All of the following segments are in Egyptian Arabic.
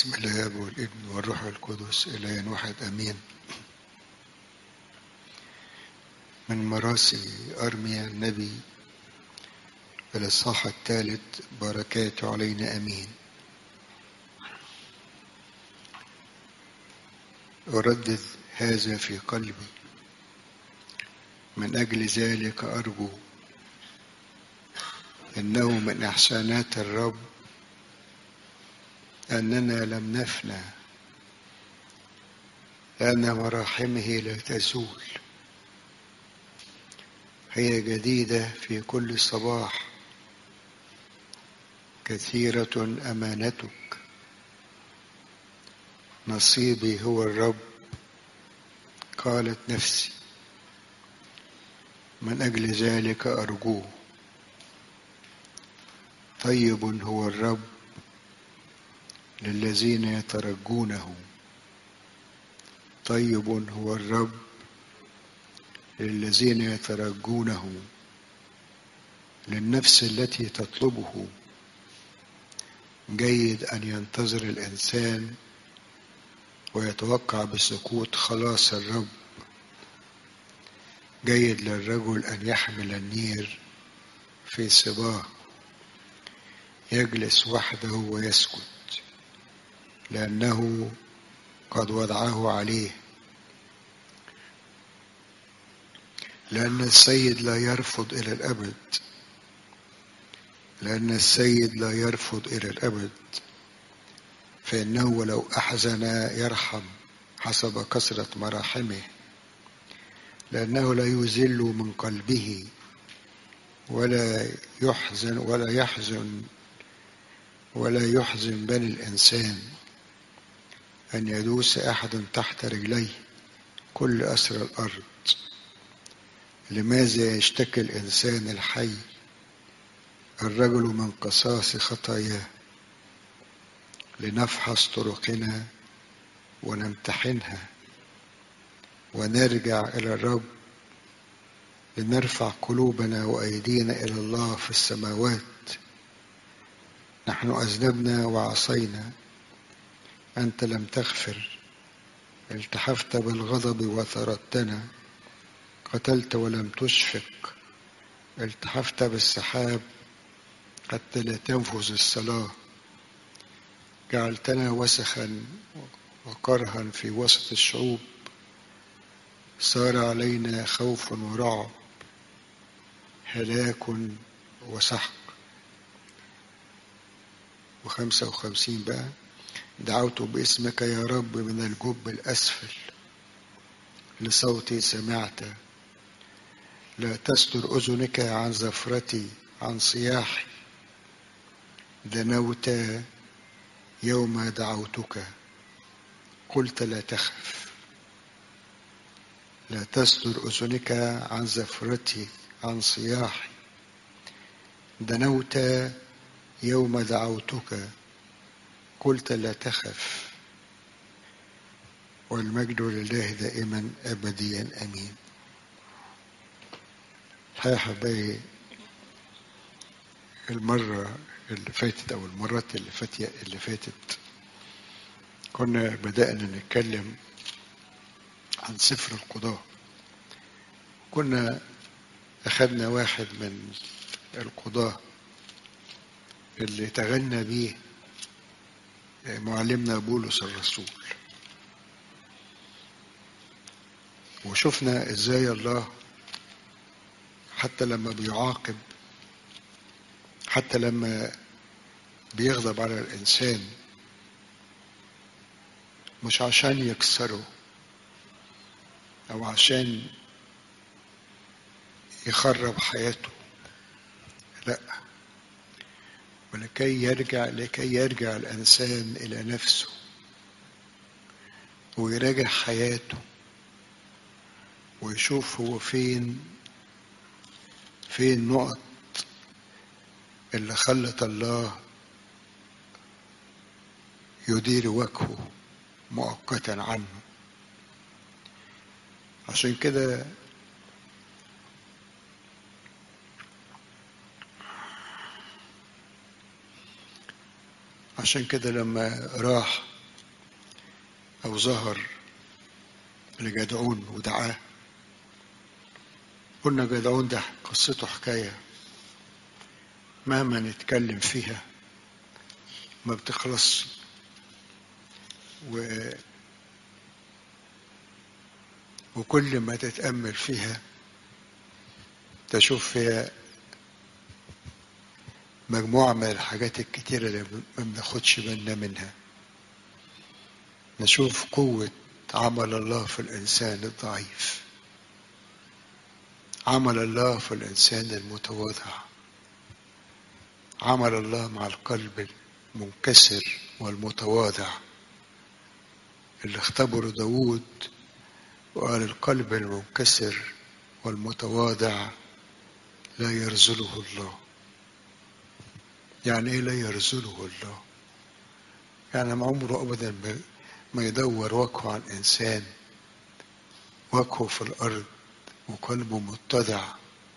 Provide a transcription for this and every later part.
بسم الاب والابن والروح القدس اله واحد امين من مراسي ارميا النبي الاصحاح الثالث بركاته علينا امين اردد هذا في قلبي من اجل ذلك ارجو انه من احسانات الرب أننا لم نفنى لأن مراحمه لا تزول هي جديدة في كل صباح كثيرة أمانتك نصيبي هو الرب قالت نفسي من أجل ذلك أرجوه طيب هو الرب للذين يترجونه طيب هو الرب للذين يترجونه للنفس التي تطلبه جيد ان ينتظر الانسان ويتوقع بسكوت خلاص الرب جيد للرجل ان يحمل النير في صباه يجلس وحده ويسكت لأنه قد وضعه عليه لأن السيد لا يرفض إلى الأبد لأن السيد لا يرفض إلى الأبد فإنه ولو أحزن يرحم حسب كثرة مراحمه لأنه لا يذل من قلبه ولا يحزن ولا يحزن ولا يحزن بني الإنسان أن يدوس أحد تحت رجليه كل أسر الأرض لماذا يشتكي الإنسان الحي الرجل من قصاص خطاياه لنفحص طرقنا ونمتحنها ونرجع إلى الرب لنرفع قلوبنا وأيدينا إلى الله في السماوات نحن أذنبنا وعصينا أنت لم تغفر التحفت بالغضب وثردتنا قتلت ولم تشفق التحفت بالسحاب حتى لا تنفذ الصلاة جعلتنا وسخا وكرها في وسط الشعوب صار علينا خوف ورعب هلاك وسحق وخمسة وخمسين بقى دعوت باسمك يا رب من الجب الأسفل لصوتي سمعت لا تستر أذنك عن زفرتي عن صياحي دنوت يوم دعوتك قلت لا تخف لا تستر أذنك عن زفرتي عن صياحي دنوت يوم دعوتك قلت لا تخف والمجد لله دائما ابديا امين يا حبايبي المرة اللي فاتت أو المرات اللي فاتت اللي فاتت كنا بدأنا نتكلم عن سفر القضاء كنا أخذنا واحد من القضاة اللي تغنى بيه معلمنا بولس الرسول وشفنا ازاي الله حتى لما بيعاقب حتى لما بيغضب على الانسان مش عشان يكسره او عشان يخرب حياته لا ولكي يرجع لكي يرجع الانسان الى نفسه ويراجع حياته ويشوف هو فين فين النقط اللي خلت الله يدير وجهه مؤقتا عنه عشان كده عشان كده لما راح أو ظهر لجدعون ودعاه قلنا جدعون ده قصته حكاية مهما نتكلم فيها ما بتخلصش و وكل ما تتأمل فيها تشوف فيها مجموعة من الحاجات الكتيرة اللي ما بناخدش بالنا منها نشوف قوة عمل الله في الإنسان الضعيف عمل الله في الإنسان المتواضع عمل الله مع القلب المنكسر والمتواضع اللي اختبره داود وقال القلب المنكسر والمتواضع لا يرزله الله يعني ايه لا يرزله الله يعني ما عمره ابدا ما يدور وجهه عن انسان وجهه في الارض وقلبه متضع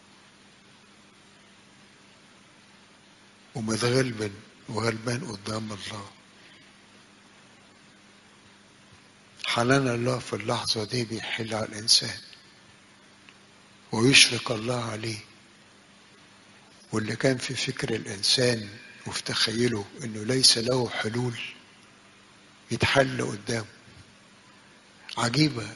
ومتغلبن وغلبان قدام الله حنان الله في اللحظة دي بيحل على الإنسان ويشفق الله عليه واللي كان في فكر الإنسان وفي تخيله إنه ليس له حلول يتحل قدامه عجيبة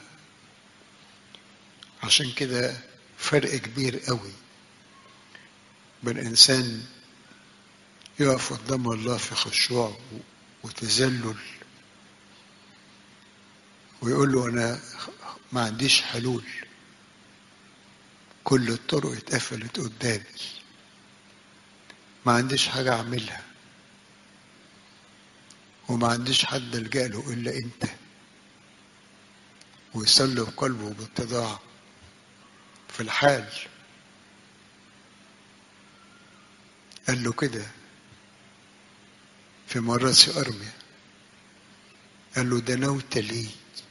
عشان كده فرق كبير قوي بين إنسان يقف قدام الله في خشوع وتذلل ويقول له أنا ما عنديش حلول كل الطرق اتقفلت قدامي ما عنديش حاجة أعملها وما عنديش حد ألجأ له إلا أنت ويصلي بقلبه باتضاع في الحال قال له كده في مراسي أرميا قال له دنوت لي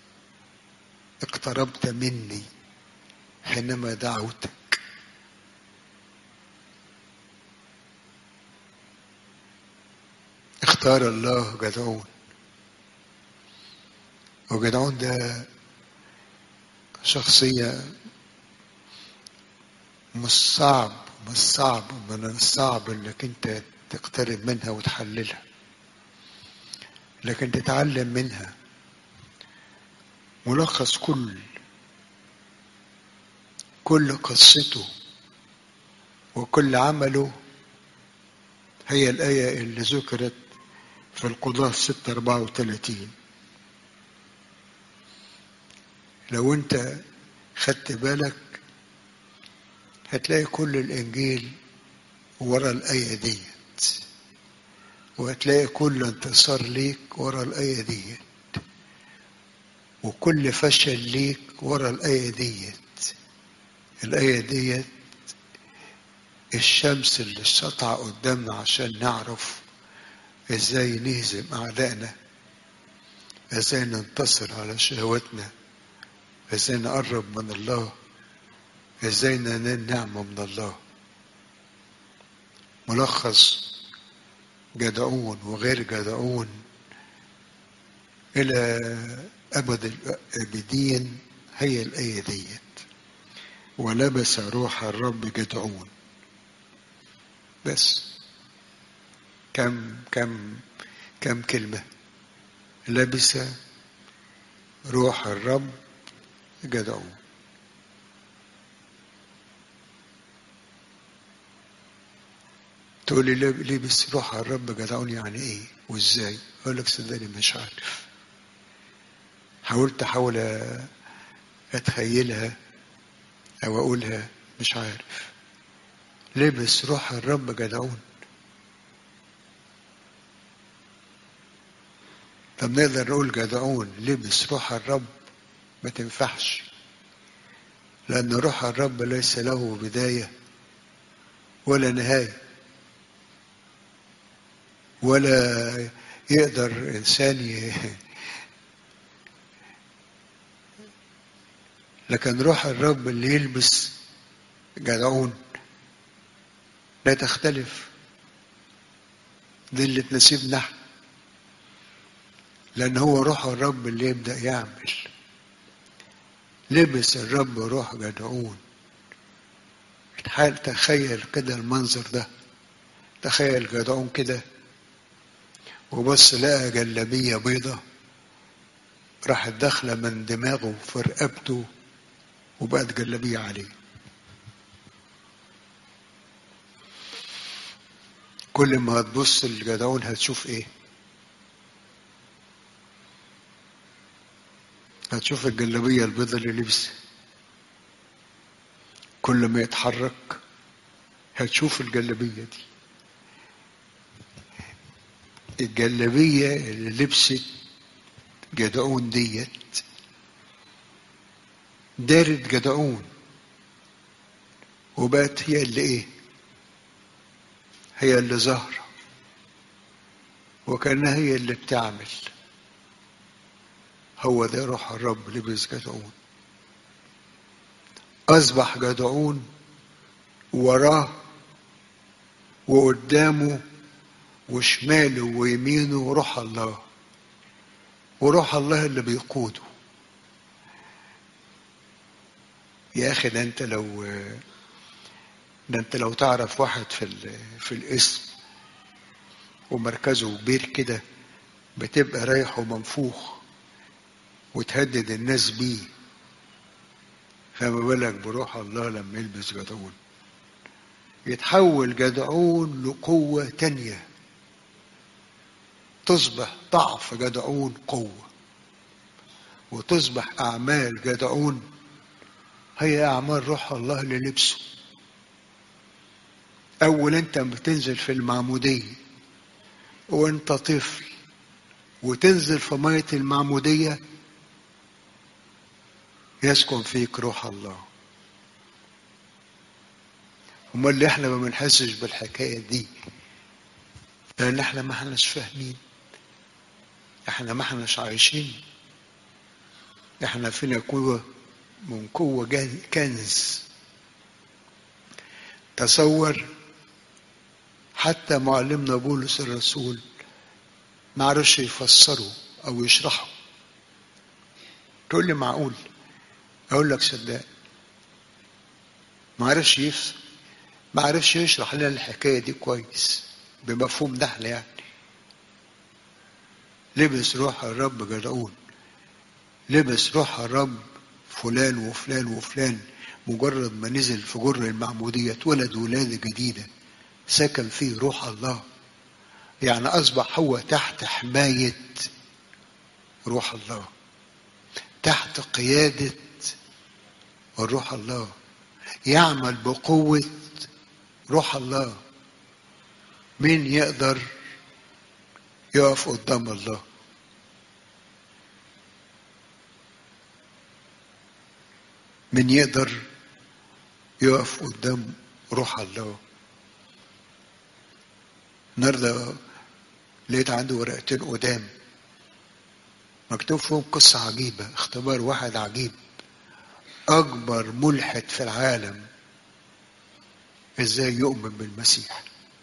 اقتربت مني حينما دعوتك اختار الله جدعون وجدعون ده شخصية مش صعب مش صعب من الصعب انك انت تقترب منها وتحللها لكن تتعلم منها ملخص كل كل قصته وكل عمله هي الآية اللي ذكرت في القضاة ستة أربعة وثلاثين لو أنت خدت بالك هتلاقي كل الإنجيل ورا الآية ديت وهتلاقي كل انتصار ليك ورا الآية ديت وكل فشل ليك ورا الآية ديت الآية ديت الشمس اللي سطع قدامنا عشان نعرف ازاي نهزم أعدائنا ازاي ننتصر على شهوتنا ازاي نقرب من الله ازاي ننال نعمة من الله ملخص جدعون وغير جدعون إلى أبد الآبدين هي الآية ديت ولبس روح الرب جدعون بس كم كم كم كلمة لبس روح الرب جدعون تقول لي لبس روح الرب جدعون يعني ايه وازاي اقول لك صدقني مش عارف حاولت احاول اتخيلها او اقولها مش عارف لبس روح الرب جدعون طب نقدر نقول جدعون لبس روح الرب ما تنفعش لأن روح الرب ليس له بداية ولا نهاية ولا يقدر إنسان ي... لكن روح الرب اللي يلبس جدعون لا تختلف دي اللي تناسبنا لأن هو روح الرب اللي يبدأ يعمل لبس الرب روح جدعون حال تخيل كده المنظر ده تخيل جدعون كده وبص لقى جلابية بيضة راحت داخلة من دماغه في رقبته وبقت جلابية عليه كل ما هتبص لجدعون هتشوف ايه هتشوف الجلابية البيضة اللي لبسها كل ما يتحرك هتشوف الجلابية دي الجلابية اللي لبست جدعون ديت دارت جدعون وبقت هي اللي ايه هي اللي ظاهرة وكأنها هي اللي بتعمل هو ده روح الرب لبس جدعون أصبح جدعون وراه وقدامه وشماله ويمينه روح الله وروح الله اللي بيقوده يا اخي ده انت لو ده انت لو تعرف واحد في في الاسم ومركزه كبير كده بتبقى رايح ومنفوخ وتهدد الناس بيه فما بالك بروح الله لما يلبس جدعون يتحول جدعون لقوة تانية تصبح ضعف جدعون قوة وتصبح أعمال جدعون هي أعمال روح الله اللي لبسه أول أنت بتنزل في المعمودية وأنت طفل وتنزل في مية المعمودية يسكن فيك روح الله امال اللي احنا ما بنحسش بالحكايه دي لان احنا ما احناش فاهمين احنا ما احناش عايشين احنا فينا قوه من قوه كنز تصور حتى معلمنا بولس الرسول ما عرفش يفسره او يشرحه تقول لي معقول اقول لك صدق ما عرفش يفسر ما عرفش يشرح لنا الحكايه دي كويس بمفهوم نحن يعني لبس روح الرب جدعون لبس روح الرب فلان وفلان وفلان مجرد ما نزل في جر المعمودية اتولد ولادة جديدة سكن فيه روح الله يعني أصبح هو تحت حماية روح الله تحت قيادة الروح الله يعمل بقوة روح الله مين يقدر يقف قدام الله من يقدر يقف قدام روح الله النهارده لقيت عنده ورقتين قدام مكتوب فيهم قصة عجيبة اختبار واحد عجيب أكبر ملحد في العالم إزاي يؤمن بالمسيح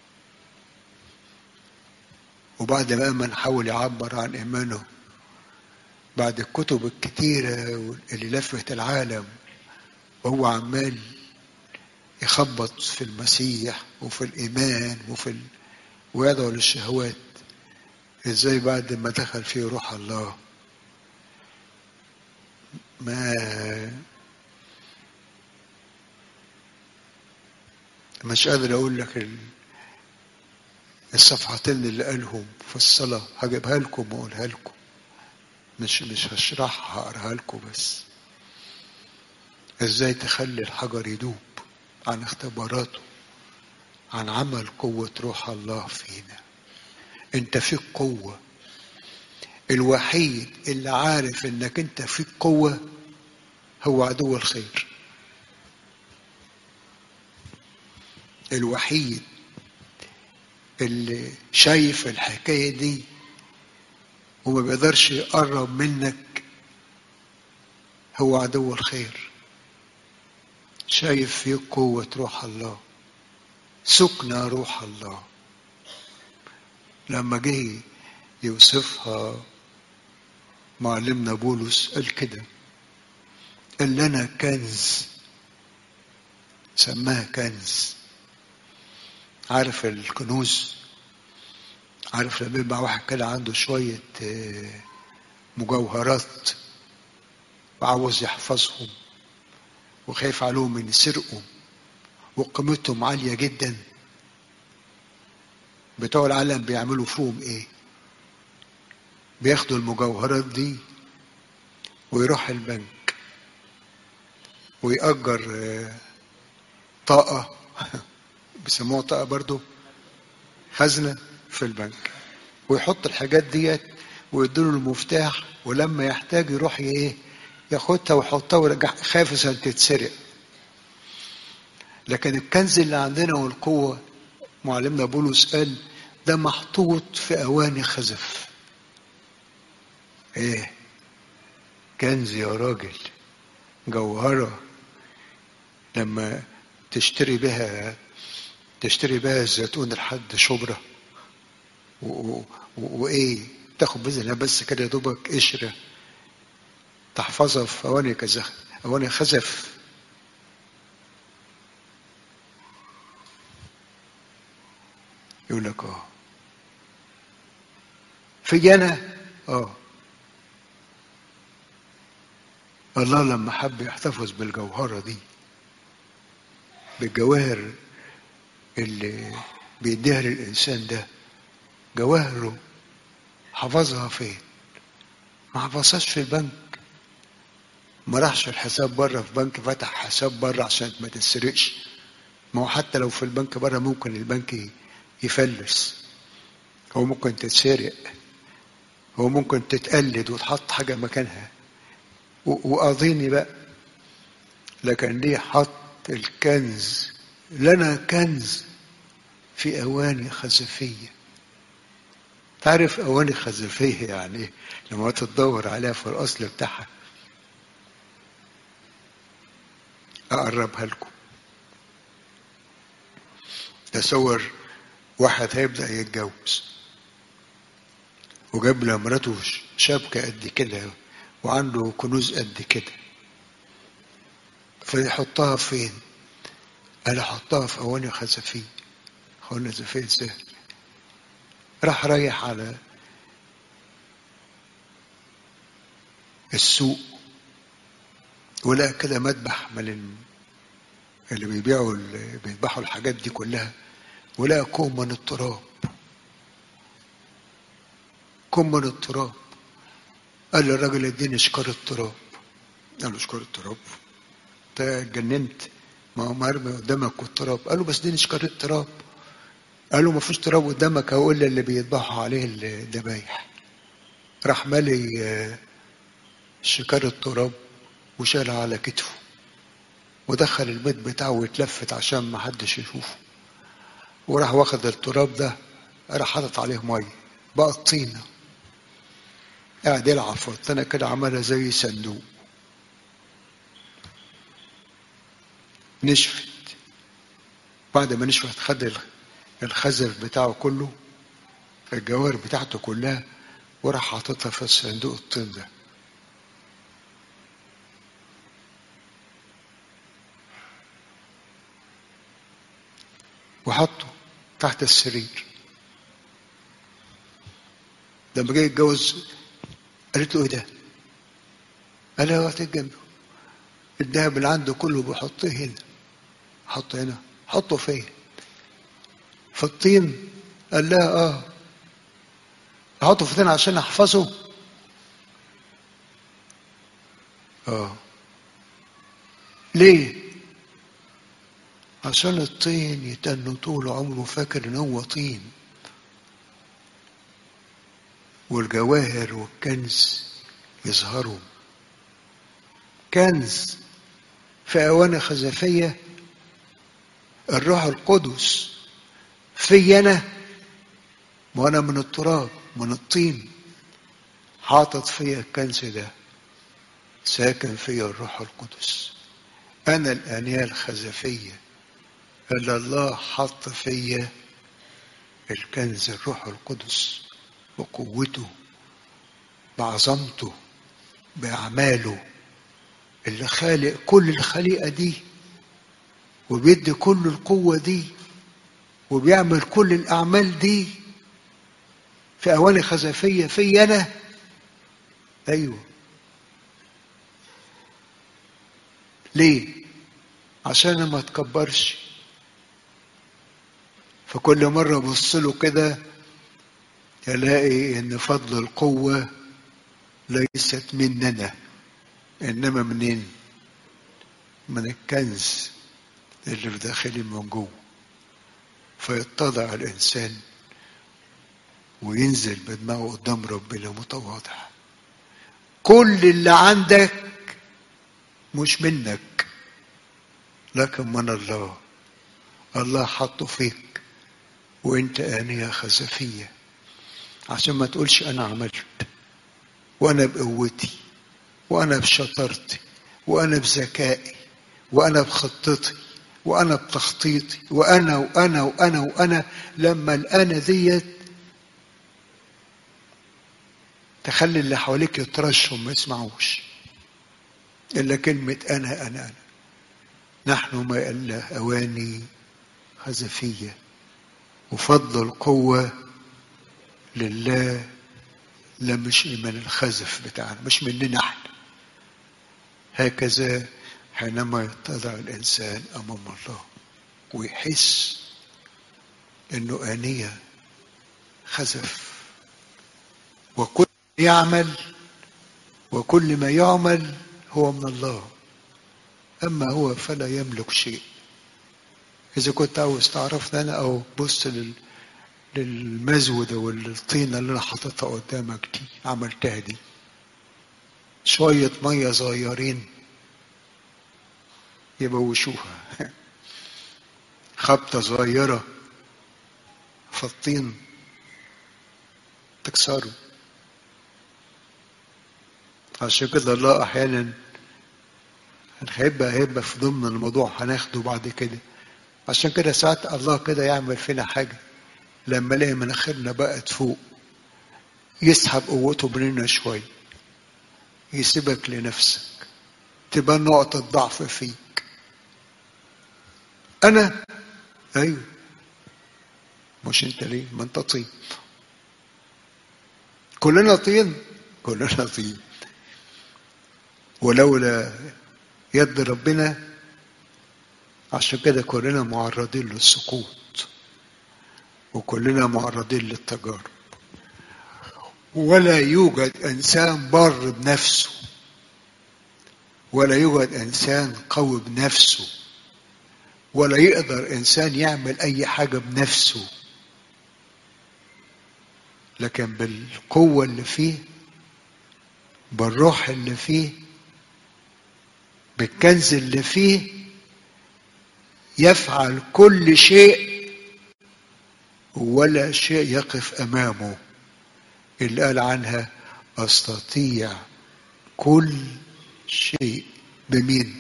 وبعد ما آمن حاول يعبر عن إيمانه بعد الكتب الكتيرة اللي لفت العالم وهو عمال يخبط في المسيح وفي الإيمان وفي ال... ويدعو للشهوات ازاي بعد ما دخل فيه روح الله ما مش قادر اقول لك ال... الصفحتين اللي قالهم في الصلاة هجيبها لكم واقولها لكم مش مش هشرحها هقراها لكم بس ازاي تخلي الحجر يدوب عن اختباراته عن عمل قوة روح الله فينا انت فيك قوة الوحيد اللي عارف انك انت فيك قوة هو عدو الخير الوحيد اللي شايف الحكاية دي وما بيقدرش يقرب منك هو عدو الخير شايف فيك قوة روح الله سكن روح الله لما جه يوصفها معلمنا بولس قال كده قال لنا كنز سماها كنز عارف الكنوز عارف لما يبقى واحد كده عنده شوية آه، مجوهرات وعاوز يحفظهم وخايف عليهم من يسرقوا وقيمتهم عالية جدا بتوع العالم بيعملوا فيهم ايه بياخدوا المجوهرات دي ويروح البنك ويأجر آه، طاقة بيسموها طاقة برضو خزنة في البنك ويحط الحاجات ديت ويديله المفتاح ولما يحتاج يروح ي- ايه ياخدها ويحطها ويرجع خايف ان تتسرق لكن الكنز اللي عندنا والقوة معلمنا بولس قال ده محطوط في أواني خزف ايه كنز يا راجل جوهرة لما تشتري بها تشتري بها الزيتون لحد شبرا و- و- و- وايه تاخد باذن الله بس كده يا دوبك قشره تحفظها في اواني كذا اواني خزف يقول لك اه في انا اه الله لما حب يحتفظ بالجوهرة دي بالجواهر اللي بيديها للإنسان ده جواهره حفظها فين؟ ما حفظهاش في البنك ما راحش الحساب بره في بنك فتح حساب بره عشان ما تتسرقش ما هو حتى لو في البنك بره ممكن البنك يفلس هو ممكن تتسرق هو ممكن تتقلد وتحط حاجة مكانها و- وقاضيني بقى لكن ليه حط الكنز لنا كنز في أواني خزفية تعرف أواني خزفية يعني إيه لما تدور عليها في الأصل بتاعها أقربها لكم تصور واحد هيبدأ يتجوز وجاب لمراته ش- شبكة قد كده وعنده كنوز قد كده فيحطها فين؟ قال احطها في اواني خزفيه اواني خزفيه ازاي؟ راح رايح على السوق ولقى كده مذبح من ال- اللي بيبيعوا اللي بيذبحوا الحاجات دي كلها ولقى كوم من التراب كوم من التراب قال للراجل اديني شكار التراب قال له شكار التراب انت اتجننت ما هو مرمي قدامك والتراب قال له بس اديني شكار التراب قال له ما فيش تراب قدامك هو الا اللي بيذبحوا عليه الذبايح راح مالي آه، شكار التراب وشالها على كتفه ودخل البيت بتاعه واتلفت عشان ما حدش يشوفه وراح واخد التراب ده راح حاطط عليه ميه بقى طينه قاعد يلعب في الطينه كده عملها زي صندوق نشفت بعد ما نشفت خد ال- الخزف بتاعه كله الجواهر بتاعته كلها وراح حاططها في الصندوق الطين ده وحطه تحت السرير لما جه يتجوز قالت له ايه ده؟ قال لها وقت جنبه الذهب اللي عنده كله بيحطه هنا حطه هنا حطه فين؟ في الطين قال لها اه احطه في الطين عشان احفظه اه ليه؟ عشان الطين يتنه طول عمره فاكر ان هو طين والجواهر والكنز يظهروا كنز في اواني خزفيه الروح القدس في انا وانا من التراب من الطين حاطط فيا الكنز ده ساكن فيا الروح القدس انا الانيه الخزفيه اللي الله حط فيا الكنز الروح القدس بقوته بعظمته بأعماله اللي خالق كل الخليقة دي وبيدي كل القوة دي وبيعمل كل الأعمال دي في أواني خزفية في أنا أيوه ليه؟ عشان ما تكبرش فكل مرة أبص له كده ألاقي إن فضل القوة ليست مننا إنما منين؟ من الكنز اللي في داخلي من جوه فيتضع الإنسان وينزل بدماغه قدام ربنا متواضع كل اللي عندك مش منك لكن من الله الله حطه فيك وانت آنية خزفية عشان ما تقولش أنا عملت وأنا بقوتي وأنا بشطارتي وأنا بذكائي وأنا بخطتي وأنا بتخطيطي وأنا وأنا وأنا وأنا لما الأنا ديت تخلي اللي حواليك يترشوا ما يسمعوش إلا كلمة أنا أنا أنا نحن ما إلا أواني خزفية وفضل القوة لله لا مش من الخزف بتاعنا مش مننا احنا هكذا حينما يتضع الإنسان أمام الله ويحس إنه آنية خزف وكل ما يعمل وكل ما يعمل هو من الله أما هو فلا يملك شيء إذا كنت عاوز تعرفني أنا أو بص لل... للمزودة والطينة اللي أنا حاططها قدامك دي عملتها دي شوية مية صغيرين يبوشوها خبطة صغيرة في الطين تكسره عشان كده الله أحيانا هيبقى هيبقى في ضمن الموضوع هناخده بعد كده عشان كده ساعات الله كده يعمل فينا حاجة لما الاقي مناخيرنا بقت فوق يسحب قوته مننا شوية يسيبك لنفسك تبقى نقطة ضعف فيك أنا أيوه مش أنت ليه؟ ما أنت طين كلنا طين كلنا طين ولولا يد ربنا عشان كده كلنا معرضين للسقوط وكلنا معرضين للتجارب ولا يوجد انسان بر بنفسه ولا يوجد انسان قوي بنفسه ولا يقدر انسان يعمل اي حاجه بنفسه لكن بالقوه اللي فيه بالروح اللي فيه بالكنز اللي فيه يفعل كل شيء ولا شيء يقف امامه اللي قال عنها استطيع كل شيء بمين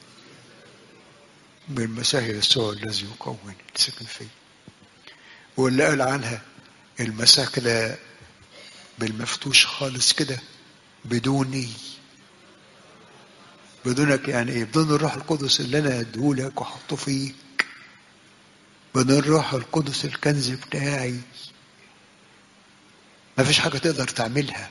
بالمسيح يسوع الذي يقومني سكن فيه واللي قال عنها المسيح كده بالمفتوش خالص كده بدوني بدونك يعني ايه بدون الروح القدس اللي انا اديهولك واحطه فيك بدون الروح القدس الكنز بتاعي ما فيش حاجه تقدر تعملها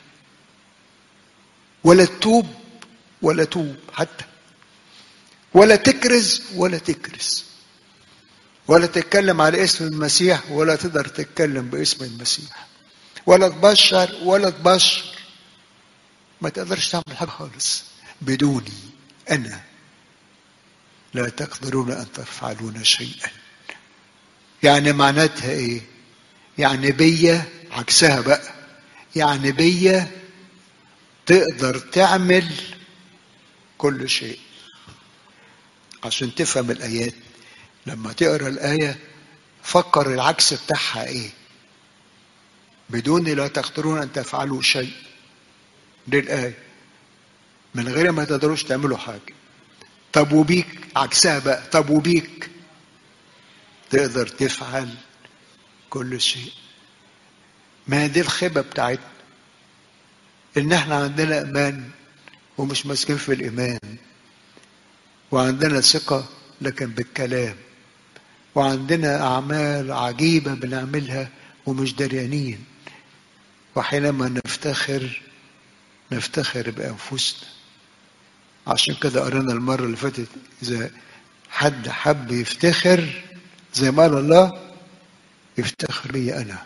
ولا تتوب ولا توب حتى ولا تكرز ولا تكرز ولا تتكلم على اسم المسيح ولا تقدر تتكلم باسم المسيح ولا تبشر ولا تبشر ما تقدرش تعمل حاجه خالص بدوني انا لا تقدرون ان تفعلون شيئا يعني معناتها ايه يعني بيا عكسها بقى يعني بيا تقدر تعمل كل شيء عشان تفهم الايات لما تقرا الايه فكر العكس بتاعها ايه بدوني لا تقدرون ان تفعلوا شيء دي الايه من غير ما تقدروش تعملوا حاجه طب وبيك عكسها بقى طب وبيك تقدر تفعل كل شيء ما دي الخيبة بتاعتنا ان احنا عندنا ايمان ومش ماسكين في الإيمان وعندنا ثقة لكن بالكلام وعندنا أعمال عجيبة بنعملها ومش دريانين وحينما نفتخر نفتخر بأنفسنا عشان كده قرينا المرة اللي فاتت إذا حد حب يفتخر زي ما قال الله يفتخر بي أنا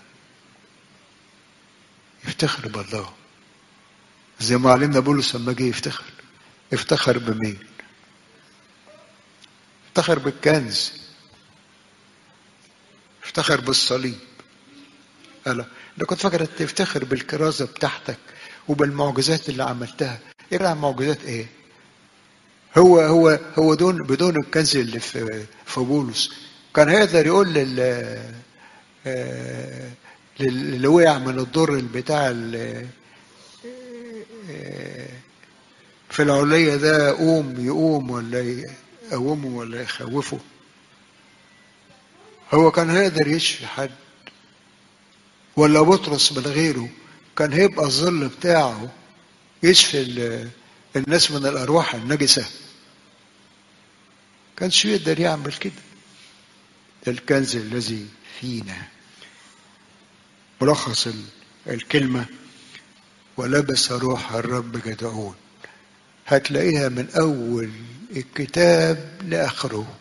يفتخر بالله زي ما علمنا بولس لما جه يفتخر افتخر بمين؟ افتخر بالكنز افتخر بالصليب قال انا كنت فاكر تفتخر بالكرازه بتاعتك وبالمعجزات اللي عملتها ايه بقى معجزات ايه هو هو هو دون بدون الكنز اللي في في بولس كان هيقدر يقول لل آه، اللي وقع من الدور بتاع ال- آه، في العلية ده قوم يقوم ولا يقومه ولا يخوفه هو كان هيقدر يشفي حد ولا بطرس من غيره كان هيبقى الظل بتاعه يشفي ال- الناس من الأرواح النجسة كانش يقدر يعمل كده ده الكنز الذي فينا ملخص ال- الكلمة ولبس روح الرب جدعون هتلاقيها من أول الكتاب لآخره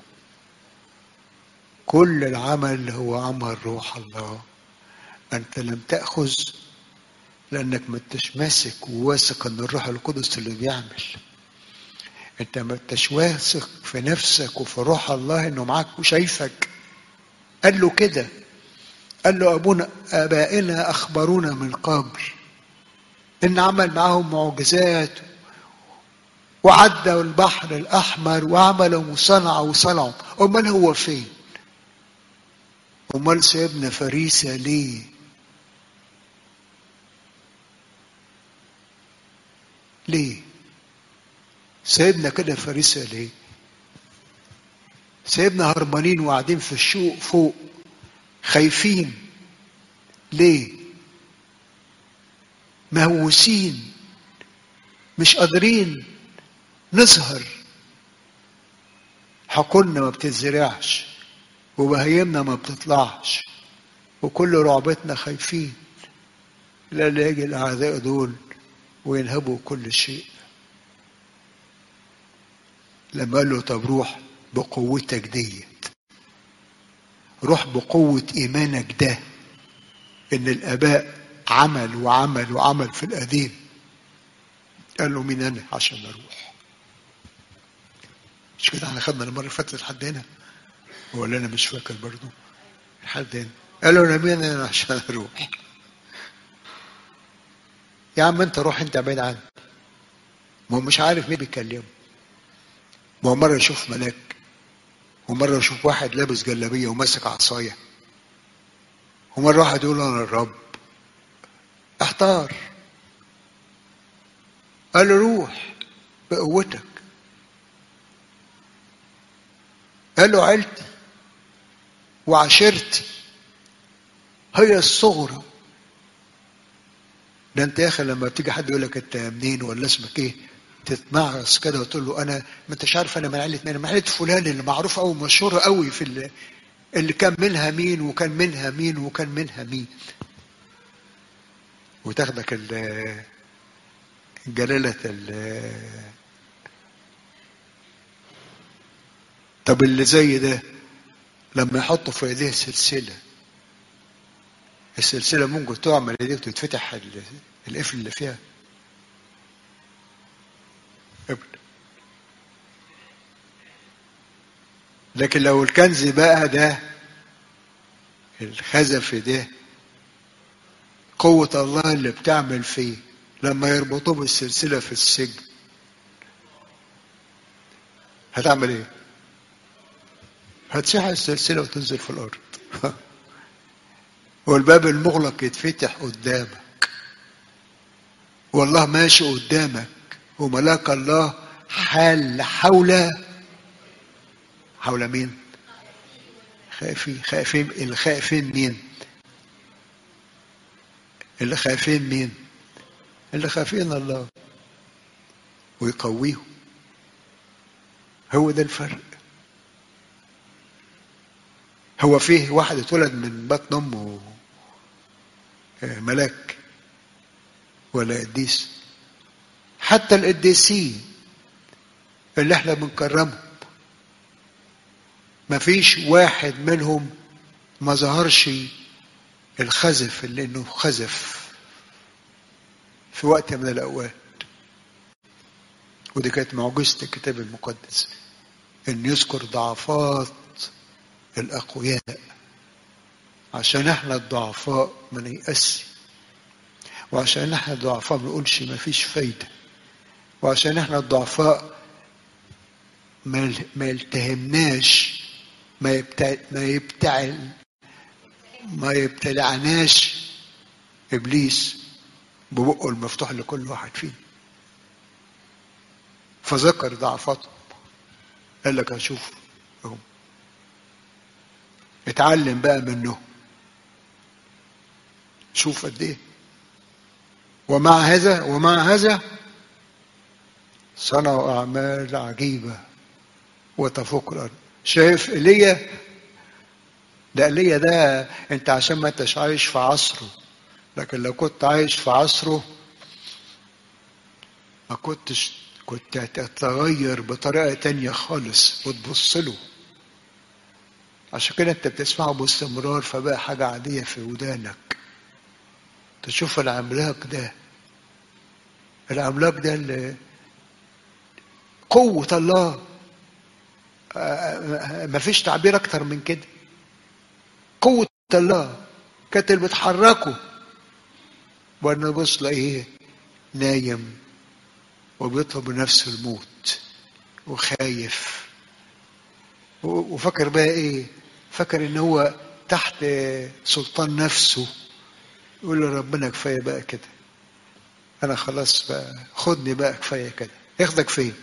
كل العمل هو عمل روح الله أنت لم تأخذ لأنك ما انتش ماسك وواثق أن الروح القدس اللي بيعمل أنت ما انتش واثق في نفسك وفي روح الله إنه معاك وشايفك قال له كده قال له أبونا آبائنا أخبرونا من قبل إن عمل معاهم معجزات وعدوا البحر الأحمر وعملوا وصنعوا وصنعوا أمال هو فين؟ أمال سيبنا فريسة ليه؟ ليه؟ سيبنا كده فريسة ليه؟ سيبنا هربانين وقاعدين في الشوق فوق خايفين ليه؟ مهووسين مش قادرين نظهر حقولنا ما بتتزرعش وبهيمنا ما بتطلعش وكل رعبتنا خايفين لا لا يجي الاعداء دول وينهبوا كل شيء لما قال له طب روح بقوتك ديت روح بقوة إيمانك ده إن الآباء عمل وعمل وعمل في القديم قال له مين أنا عشان أروح مش كده احنا خدنا المرة اللي فاتت لحد هنا ولا أنا مش فاكر برضو لحد هنا قال له أنا مين أنا عشان أروح يا عم أنت روح أنت بعيد عني ما هو مش عارف مين بيكلمه ما هو مرة يشوف ملاك ومرة يشوف واحد لابس جلابية وماسك عصاية ومرة واحد يقول أنا الرب احتار قال له روح بقوتك قال له عيلتي وعشيرتي هي الصغرى ده انت يا اخي لما تيجي حد يقول لك انت منين ولا اسمك ايه تتمعرس كده وتقول له انا ما انتش عارف انا من عيله مين من عيله فلان اللي معروف قوي مشهوره قوي في اللي, اللي كان منها مين وكان منها مين وكان منها مين وتاخدك ال- جلالة ال طب اللي زي ده لما يحطوا في ايديه سلسلة السلسلة ممكن تقع من ايديه وتتفتح ال- القفل اللي فيها ابدا لكن لو الكنز بقى ده الخزف ده قوة الله اللي بتعمل فيه لما يربطوه بالسلسلة في السجن هتعمل ايه؟ هتسيح السلسلة وتنزل في الأرض والباب المغلق يتفتح قدامك والله ماشي قدامك وملاك الله حال حول حول مين؟ خائفين خائفين اللي خائفين مين؟ اللي خايفين مين؟ اللي خايفين الله ويقويهم هو ده الفرق هو فيه واحد اتولد من بطن امه ملاك ولا قديس حتى القديسين اللي احنا بنكرمهم ما فيش واحد منهم ما ظهرش الخزف اللي انه خزف في وقت من الاوقات ودي كانت معجزه الكتاب المقدس ان يذكر ضعفات الاقوياء عشان احنا الضعفاء ما نيأسش وعشان احنا الضعفاء ما نقولش ما فيش فايدة وعشان احنا الضعفاء ما ما يلتهمناش ما يبتع ما يبتعل ما يبتلعناش ابليس ببقه المفتوح لكل واحد فينا فذكر ضعفاتهم قال لك هشوف اهو اتعلم بقى منه شوف قد ايه ومع هذا ومع هذا صنعوا اعمال عجيبه وتفوق الارض شايف ايليا ده ايليا ده انت عشان ما انتش عايش في عصره لكن لو كنت عايش في عصره ما كنتش كنت هتتغير بطريقه تانية خالص وتبص له عشان كده انت بتسمعه باستمرار فبقى حاجة عادية في ودانك تشوف العملاق ده العملاق ده اللي قوة الله ما فيش تعبير أكتر من كده قوة الله كانت اللي بتحركه وأنا بص لاقيه نايم وبيطلب نفسه الموت وخايف وفكر بقى ايه فكر ان هو تحت سلطان نفسه يقول له ربنا كفايه بقى كده انا خلاص بقى خدني بقى كفايه كده ياخدك فين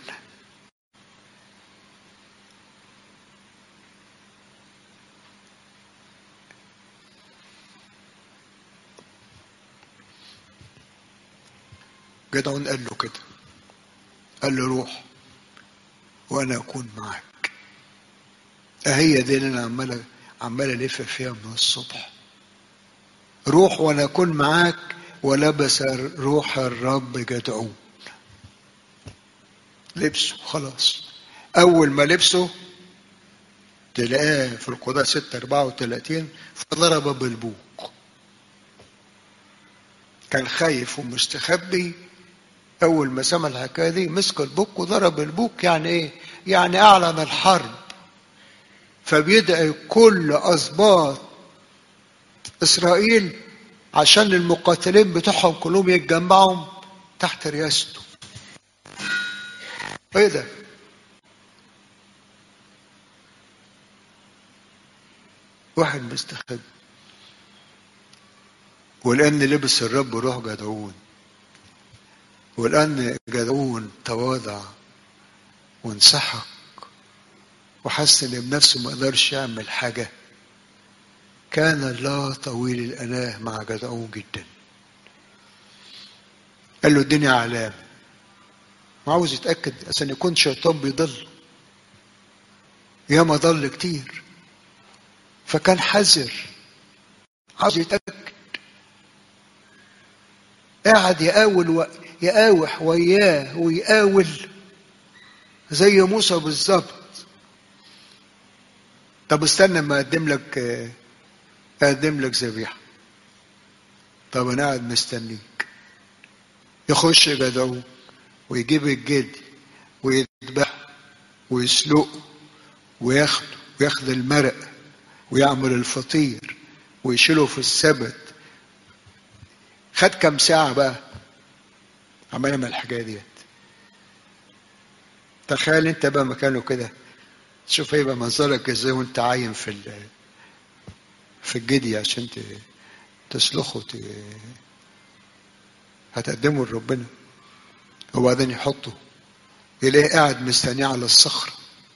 جدعون قال له كده قال له روح وانا اكون معك هي دي اللي انا عمال عمال الف فيها من الصبح روح وانا اكون معاك ولبس روح الرب جدعون لبسه خلاص اول ما لبسه تلاقاه في القضاء 6 34 فضرب بالبوق كان خايف ومستخبي اول ما سمع الحكايه دي مسك البوق وضرب البوق يعني ايه يعني اعلن الحرب فبيدعي كل اسباط اسرائيل عشان المقاتلين بتوعهم كلهم يتجمعوا تحت رياسته ايه ده واحد مستخبي ولان لبس الرب روح جدعون ولان جدعون تواضع وانسحق وحس ان بنفسه ما قدرش يعمل حاجه كان الله طويل الاناه مع جدعون جدا قال له الدنيا علامه وعاوز يتاكد عشان يكون شيطان بيضل ياما ضل كتير فكان حذر عاوز يتاكد قاعد يقاول و... يقاوح وياه ويقاول زي موسى بالظبط طب استنى ما اقدم لك اقدم لك ذبيحه طب انا قاعد مستنيك يخش جدعون ويجيب الجدي ويذبحه ويسلقه وياخده وياخد المرق ويعمل الفطير ويشيله في السبت خد كام ساعة بقى عمال من الحكاية ديت تخيل انت بقى مكانه كده شوف هيبقى منظرك ازاي وانت عايم في ال في الجدي عشان تسلخه ت... هتقدمه لربنا وبعدين يحطه يلاقيه قاعد مستنيه على الصخرة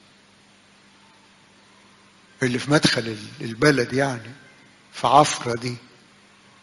اللي في مدخل البلد يعني في عفرة دي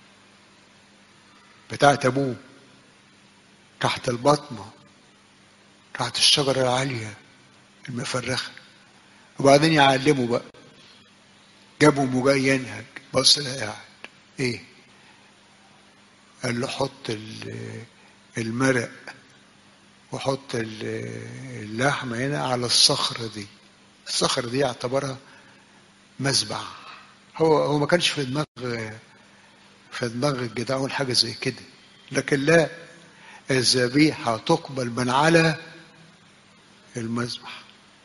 بتاعت ابوه تحت البطنة تحت الشجرة العالية المفرخة وبعدين يعلموا بقى جابوا مجاي ينهج بص قاعد ايه قال له حط المرق وحط اللحم هنا على الصخرة دي الصخرة دي اعتبرها مذبح هو هو ما كانش في دماغ في دماغ الجدعون حاجة زي كده لكن لا الذبيحة تقبل من على المذبح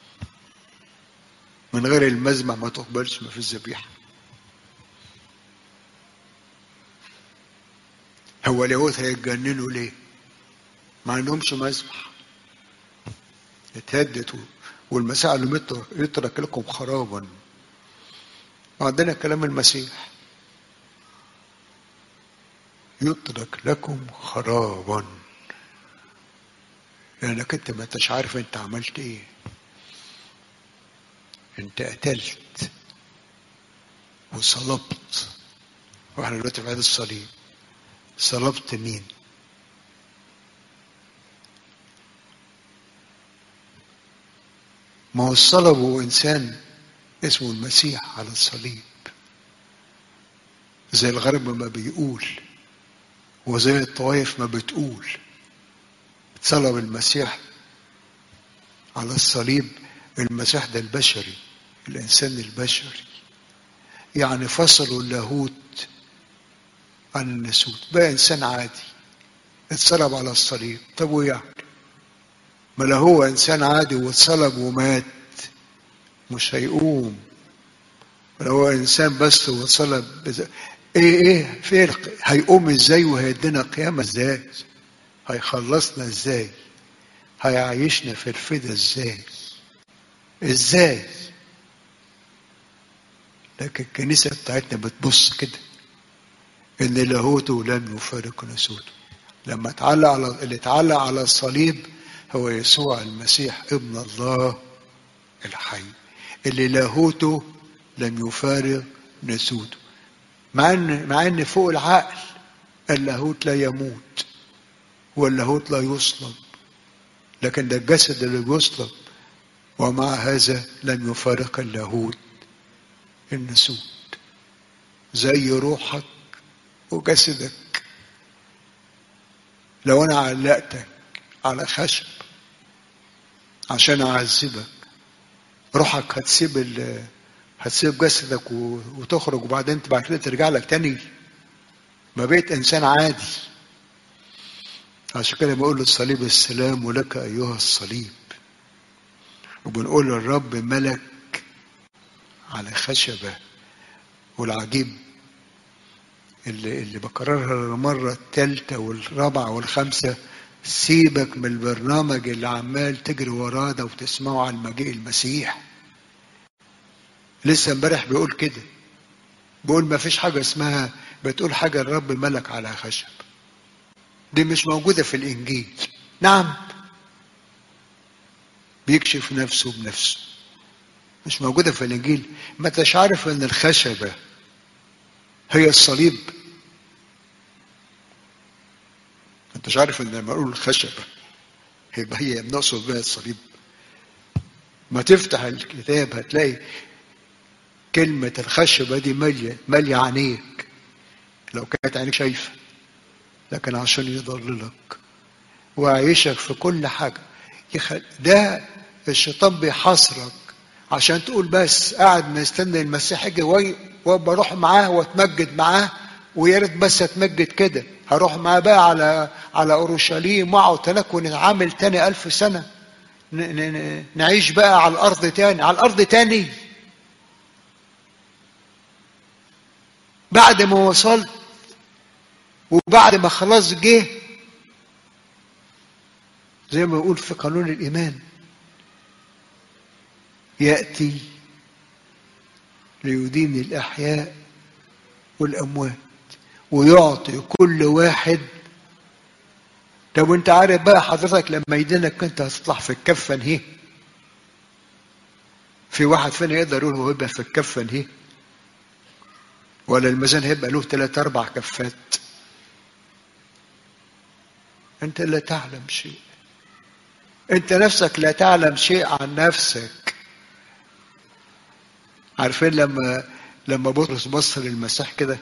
من غير المذبح ما تقبلش ما في الذبيحة هو اليهود هيتجننوا ليه؟ ما عندهمش مذبح اتهدت والمسيح قال لهم يترك لكم خرابا وعندنا كلام المسيح يترك لكم خرابا لانك انت ما انتش عارف انت عملت ايه انت قتلت وصلبت واحنا دلوقتي في عيد الصليب صلبت مين ما هو صلبه انسان اسمه المسيح على الصليب زي الغرب ما بيقول وزي الطوائف ما بتقول صلب المسيح على الصليب المسيح ده البشري الانسان البشري يعني فصلوا اللاهوت عن الناسوت بقى انسان عادي اتصلب على الصليب طب ويعني ما لو هو انسان عادي واتصلب ومات مش هيقوم لو هو انسان بس واتصلب ايه ايه فرق هيقوم ازاي وهيدينا قيامه ازاي هيخلصنا ازاي هيعيشنا في الفدا ازاي ازاي لكن الكنيسه بتاعتنا بتبص كده ان لاهوته لم يفارق ناسوته لما اتعلق على اللي اتعلق على الصليب هو يسوع المسيح ابن الله الحي اللي لاهوته لم يفارق ناسوته مع ان مع ان فوق العقل اللاهوت لا يموت واللاهوت لا يصلب لكن ده الجسد اللي بيصلب ومع هذا لم يفارق اللاهوت الناسوت زي روحك وجسدك لو انا علقتك على خشب عشان اعذبك روحك هتسيب ال هتسيب جسدك وتخرج وبعدين بعد كده ترجع لك تاني ما بقيت انسان عادي عشان كده بقول للصليب السلام لك ايها الصليب وبنقول للرب ملك على خشبه والعجيب اللي اللي بكررها المرة الثالثة والرابعة والخامسة سيبك من البرنامج اللي عمال تجري وراه ده وتسمعه عن مجيء المسيح لسه امبارح بيقول كده بيقول ما فيش حاجة اسمها بتقول حاجة الرب ملك على خشب دي مش موجودة في الإنجيل نعم بيكشف نفسه بنفسه مش موجودة في الإنجيل ما انتش عارف إن الخشبة هي الصليب انت مش عارف ان لما اقول الخشبه يبقى هي بنقصد بها الصليب ما تفتح الكتاب هتلاقي كلمة الخشبة دي مالية مالية عينيك لو كانت عينيك شايفة لكن عشان يضللك ويعيشك في كل حاجة يخل... ده الشيطان بيحاصرك عشان تقول بس قاعد مستني المسيح يجي وبروح معاه واتمجد معاه ويا ريت بس اتمجد كده هروح معاه بقى على على اورشليم واقعد هناك ونتعامل تاني ألف سنة ن... ن... نعيش بقى على الأرض تاني على الأرض تاني بعد ما وصلت وبعد ما خلاص جه زي ما يقول في قانون الإيمان يأتي ليدين الأحياء والأموات ويعطي كل واحد طب وانت عارف بقى حضرتك لما يدينك انت هتطلع في الكفه انهي في واحد فينا يقدر يقول هو يبقى في الكفه انهي ولا الميزان هيبقى له ثلاث اربع كفات انت لا تعلم شيء انت نفسك لا تعلم شيء عن نفسك عارفين لما لما بطرس بص للمسيح كده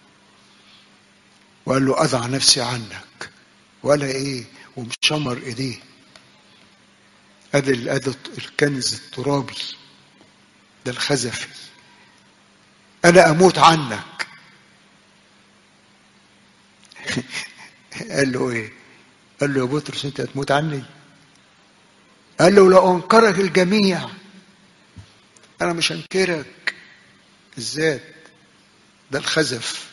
وقال له اضع نفسي عنك ولا ايه ومشمر ايديه ادي ادي الكنز الترابي ده الخزفي انا اموت عنك قال له ايه قال له يا بطرس انت هتموت عني قال له لو انكرك الجميع انا مش هنكرك الذات ده الخزف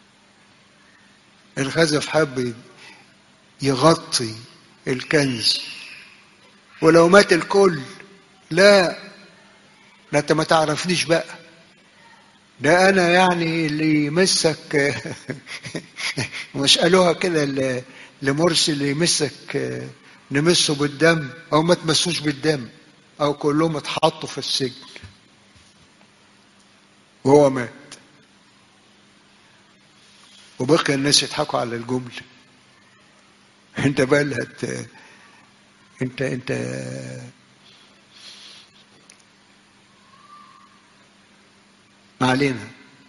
الخزف حب يغطي الكنز ولو مات الكل لا لا انت ما تعرفنيش بقى ده انا يعني اللي يمسك مش قالوها كده لمرسي اللي يمسك نمسه بالدم او ما تمسوش بالدم او كلهم اتحطوا في السجن وهو مات وبقي الناس يضحكوا على الجملة انت بقى اللي هت انت انت ما علينا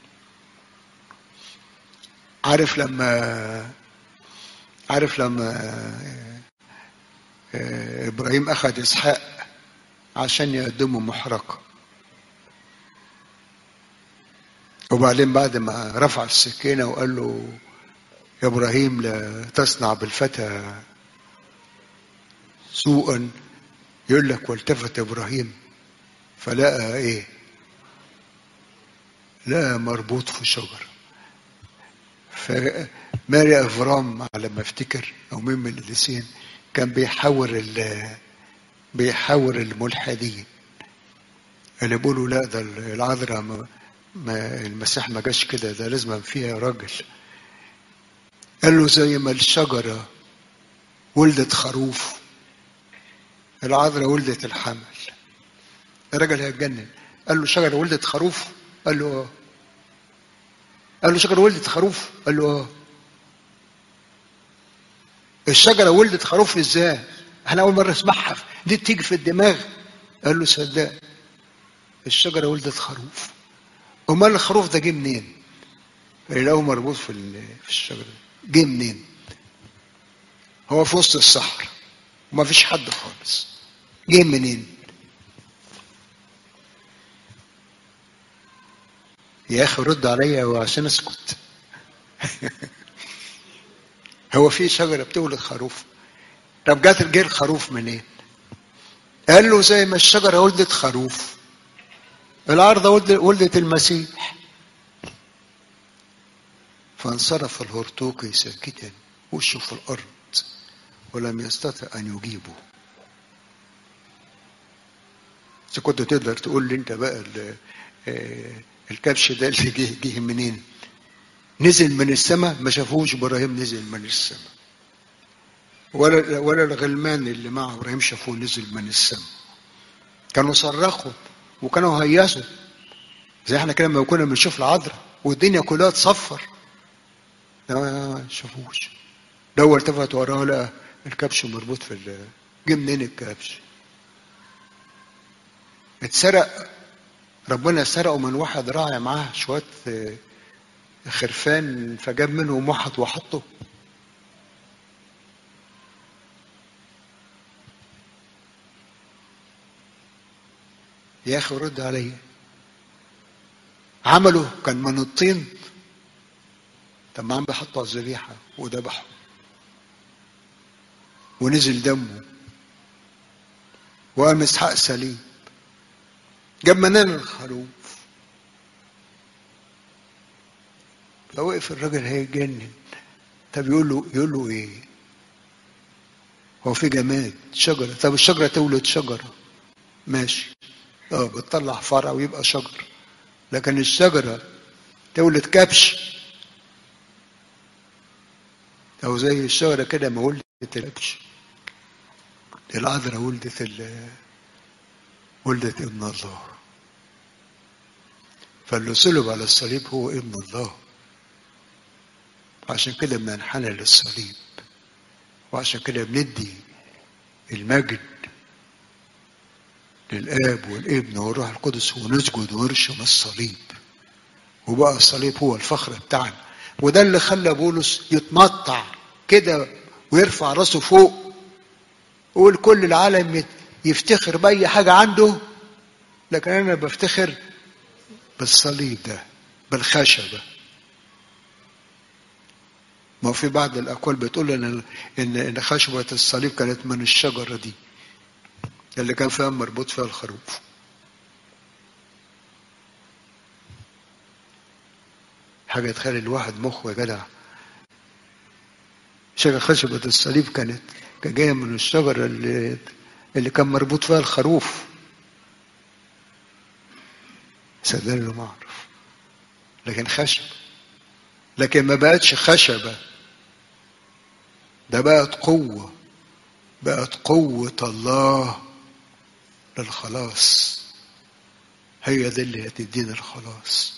عارف لما عارف لما ابراهيم اخذ اسحاق عشان يقدمه محرقه وبعدين بعد ما رفع السكينه وقال له يا ابراهيم لا تصنع بالفتى سوءا يقول لك والتفت ابراهيم فلقى ايه لا مربوط في شجره فماري افرام على ما افتكر او مين من القديسين كان بيحاور بيحاور الملحدين اللي بيقولوا لا ده العذراء ما, ما المسيح ما جاش كده ده لازم فيها راجل قال له زي ما الشجرة ولدت خروف العذراء ولدت الحمل الراجل هيتجنن قال له شجرة ولدت خروف قال له اه قال له شجرة ولدت خروف قال له اه الشجرة ولدت خروف ازاي احنا اول مرة نسمعها دي تيجي في الدماغ قال له صدق الشجرة ولدت خروف امال الخروف ده جه منين لقوه مربوط في في الشجرة جه منين هو في وسط الصحراء وما فيش حد خالص جه منين يا اخي رد عليا عشان اسكت هو في شجره بتولد خروف طب جات جه الخروف منين قال له زي ما الشجره ولدت خروف العارضه ولدت المسيح فانصرف الهرطوقي ساكتا وشه في الارض ولم يستطع ان يجيبه اذا كنت تقدر تقول لي انت بقى الكبش ده اللي جه جه منين نزل من السماء ما شافوش ابراهيم نزل من السماء ولا ولا الغلمان اللي مع ابراهيم شافوه نزل من السماء كانوا صرخوا وكانوا هيصوا زي احنا كده لما كنا بنشوف العذراء والدنيا كلها تصفر ما شافوش ده التفت وراه لقى الكبش مربوط في ال جه منين الكبش اتسرق ربنا سرقه من واحد راعي معاه شوية خرفان فجاب منهم واحد وحطه يا اخي رد عليا عمله كان من الطين طب ما عم بيحطوا على الذبيحه وذبحوا ونزل دمه وقام اسحاق سليم جاب منان الخروف فوقف الراجل هيتجنن طب يقول له يقول له ايه هو في جماد شجره طب الشجره تولد شجره ماشي اه بتطلع فرع ويبقى شجر لكن الشجره تولد كبش او زي الشجره كده ما ولدت الكبش العذراء ولدت ولدت ابن الله فاللي صلب على الصليب هو ابن الله وعشان كده بننحنى للصليب وعشان كده بندي المجد للآب والابن والروح القدس ونسجد ونرشم الصليب وبقى الصليب هو الفخر بتاعنا وده اللي خلى بولس يتمطع كده ويرفع راسه فوق ويقول كل العالم يفتخر بأي حاجة عنده لكن أنا بفتخر بالصليب ده بالخشبة ما في بعض الأقوال بتقول إن إن إن خشبة الصليب كانت من الشجرة دي اللي كان فيها مربوط فيها الخروف حاجة تخلي الواحد مخه يا جدع شجرة خشبة الصليب كانت كانت جاية من الشجرة اللي اللي كان مربوط فيها الخروف صدقني ما أعرف لكن خشب لكن ما بقتش خشبة ده بقت قوة بقت قوة الله للخلاص هي ده اللي هتدينا الخلاص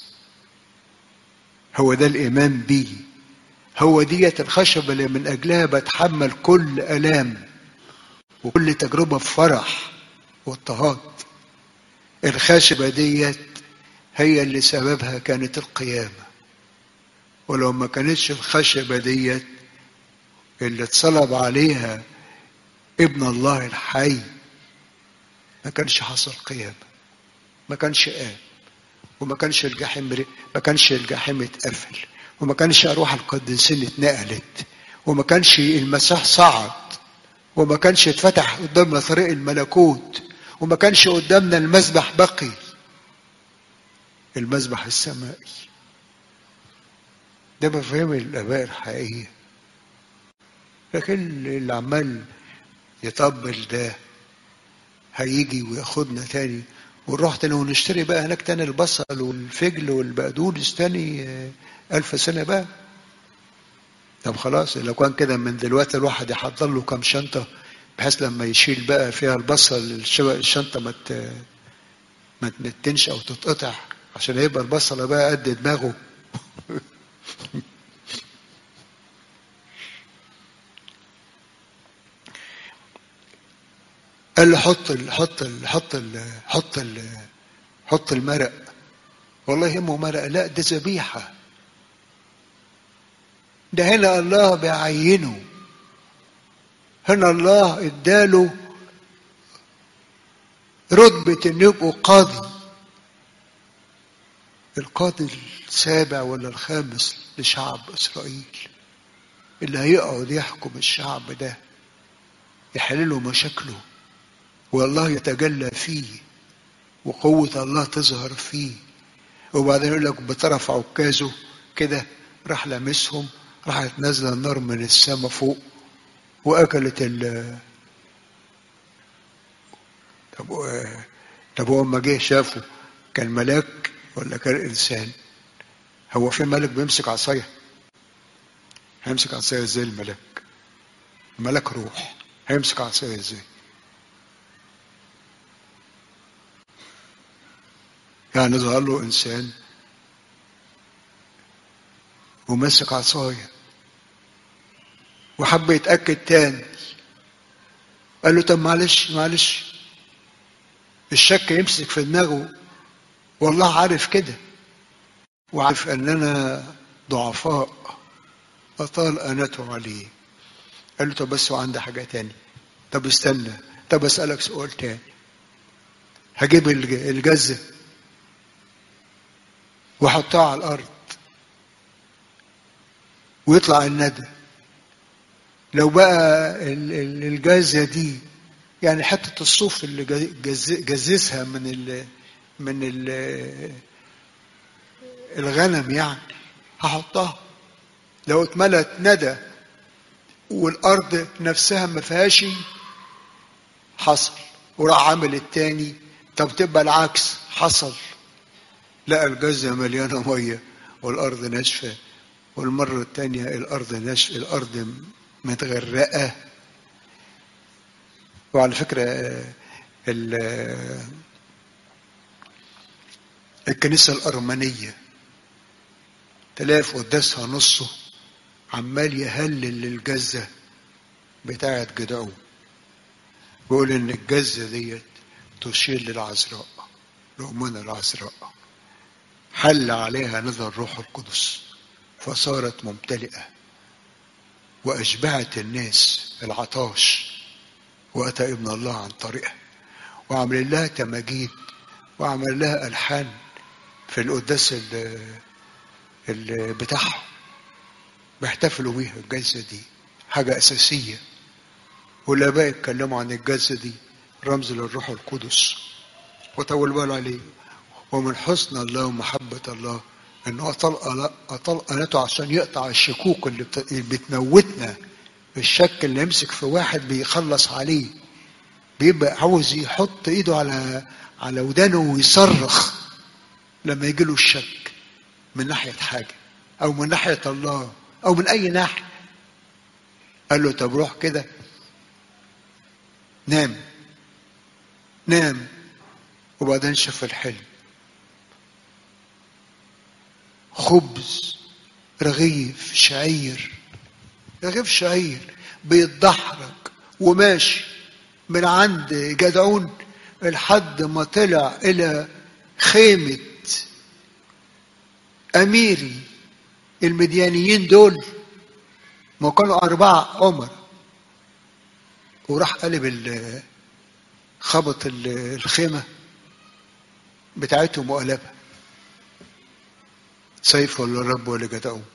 هو ده الإيمان بيه هو ديت الخشبة اللي من أجلها بتحمل كل ألام وكل تجربة بفرح واضطهاد الخشبة ديت هي اللي سببها كانت القيامة ولو ما كانتش الخشبة ديت اللي اتصلب عليها ابن الله الحي ما كانش حصل قيامة ما كانش قام وما كانش الجحيم ما كانش الجحيم اتقفل وما كانش أروح القديسين اتنقلت وما كانش المسيح صعد وما كانش اتفتح قدامنا طريق الملكوت وما كانش قدامنا المسبح بقي المسبح السمائي ده مفاهيم الآباء الحقيقية لكن اللي عمال يطبل ده هيجي وياخدنا تاني ونروح تاني ونشتري بقى هناك تاني البصل والفجل والبقدونس تاني ألف سنة بقى طب خلاص لو كان كده من دلوقتي الواحد يحضر له كام شنطة بحيث لما يشيل بقى فيها البصل الشنطة ما ما تنتنش أو تتقطع عشان يبقى البصلة بقى قد دماغه قال له حط ال حط ال حط ال حط ال حط المرق والله يهمه مرق لا ده ذبيحه ده هنا الله بيعينه هنا الله اداله رتبة انه يبقوا قاضي القاضي السابع ولا الخامس لشعب اسرائيل اللي هيقعد يحكم الشعب ده يحل له مشاكله والله يتجلى فيه وقوة الله تظهر فيه وبعدين يقول لك بطرف عكازه كده راح لمسهم راحت نازله النار من السماء فوق واكلت ال طب طب هو لما جه شافه كان ملاك ولا كان انسان هو في ملك بيمسك عصايه هيمسك عصايه ازاي الملاك الملاك روح هيمسك عصايه ازاي يعني ظهر له انسان ومسك عصايه وحب يتأكد تاني قال له طب معلش معلش الشك يمسك في دماغه والله عارف كده وعارف أننا ضعفاء أطال أنته عليه قال له طب بس وعندي حاجة تاني طب استنى طب أسألك سؤال تاني هجيب الجزة وأحطها على الأرض ويطلع الندى لو بقى الجازة دي يعني حتة الصوف اللي جززها من ال من ال الغنم يعني هحطها لو اتملت ندى والأرض نفسها ما فيهاش حصل وراح عامل التاني طب تبقى العكس حصل لقى الجزة مليانة مية والأرض ناشفة والمرة التانية الأرض ناشفة الأرض متغرقة وعلى فكرة الكنيسة الأرمنية تلاقي في قداسها نصه عمال يهلل للجزة بتاعة جدعون بيقول إن الجزة ديت تشير للعذراء لأمنا العذراء حل عليها نظر الروح القدس فصارت ممتلئة وأشبعت الناس العطاش وأتى ابن الله عن طريقها وعمل لها تماجيد وعمل لها ألحان في القداس اللي, اللي بتاعهم بيحتفلوا بيها الجلسة دي حاجة أساسية والآباء اتكلموا عن الجلسة دي رمز للروح القدس وطول بال عليه ومن حسن الله ومحبة الله انه اطل اطل قناته عشان يقطع الشكوك اللي, بت... اللي بتموتنا الشك اللي يمسك في واحد بيخلص عليه بيبقى عاوز يحط ايده على على ودانه ويصرخ لما يجي له الشك من ناحية حاجة أو من ناحية الله أو من أي ناحية قال له طب روح كده نام نام وبعدين شاف الحلم خبز رغيف شعير رغيف شعير بيتدحرج وماشي من عند جدعون لحد ما طلع إلى خيمة أميري المديانيين دول ما كانوا أربعة عمر وراح قلب خبط الخيمة بتاعتهم وقلبها سيف ولا الرب ولا جدعون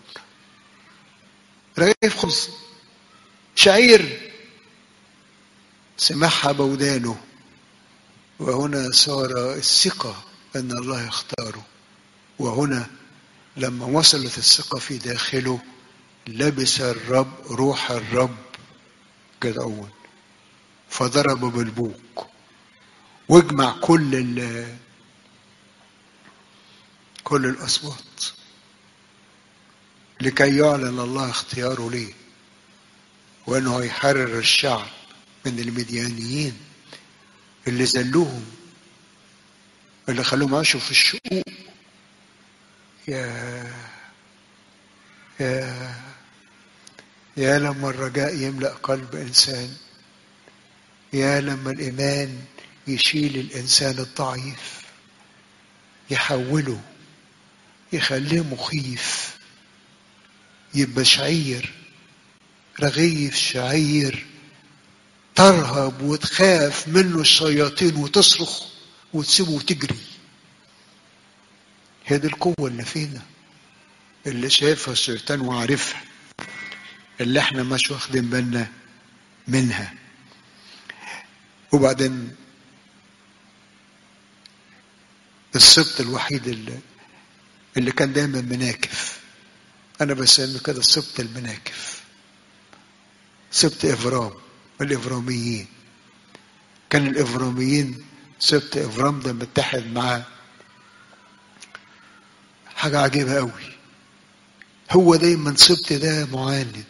رغيف خبز شعير سمعها بودانه وهنا صار الثقة أن الله يختاره وهنا لما وصلت الثقة في داخله لبس الرب روح الرب جدعون فضرب بالبوق واجمع كل ال كل الأصوات لكي يعلن الله اختياره ليه وأنه هيحرر الشعب من المديانيين اللي ذلوهم اللي خلوهم عاشوا في الشقوق يا يا يا لما الرجاء يملأ قلب إنسان يا لما الإيمان يشيل الإنسان الضعيف يحوله يخليه مخيف يبقى شعير رغيف شعير ترهب وتخاف منه الشياطين وتصرخ وتسيبه وتجري هي دي القوة اللي فينا اللي شايفها الشيطان وعارفها اللي احنا مش واخدين بالنا منها وبعدين السبط الوحيد اللي, اللي كان دايما مناكف انا بسميه كده السبط المناكف سبط افرام الافراميين كان الافراميين سبط افرام ده متحد مع حاجة عجيبة قوي هو دايما سبط ده معاند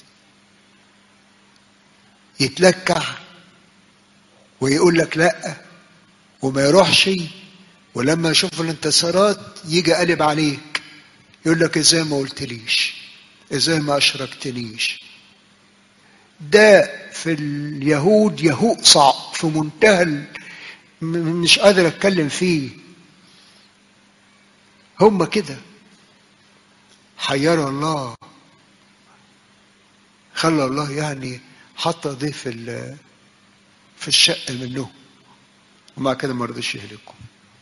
يتلكع ويقول لك لا وما يروحش ولما يشوف الانتصارات يجي قلب عليك يقول لك ازاي ما قلتليش ازاي ما اشركتنيش ده في اليهود يهوء صعب في منتهى ال... مش قادر اتكلم فيه هم كده حيروا الله خلى الله يعني حط ايديه في في الشق منهم ومع كده ما رضيش يهلكهم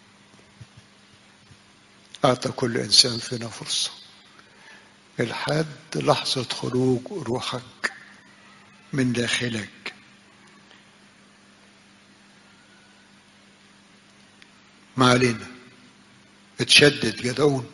أعطى كل إنسان فينا فرصة لحد لحظة خروج روحك من داخلك ما علينا اتشدد جدعون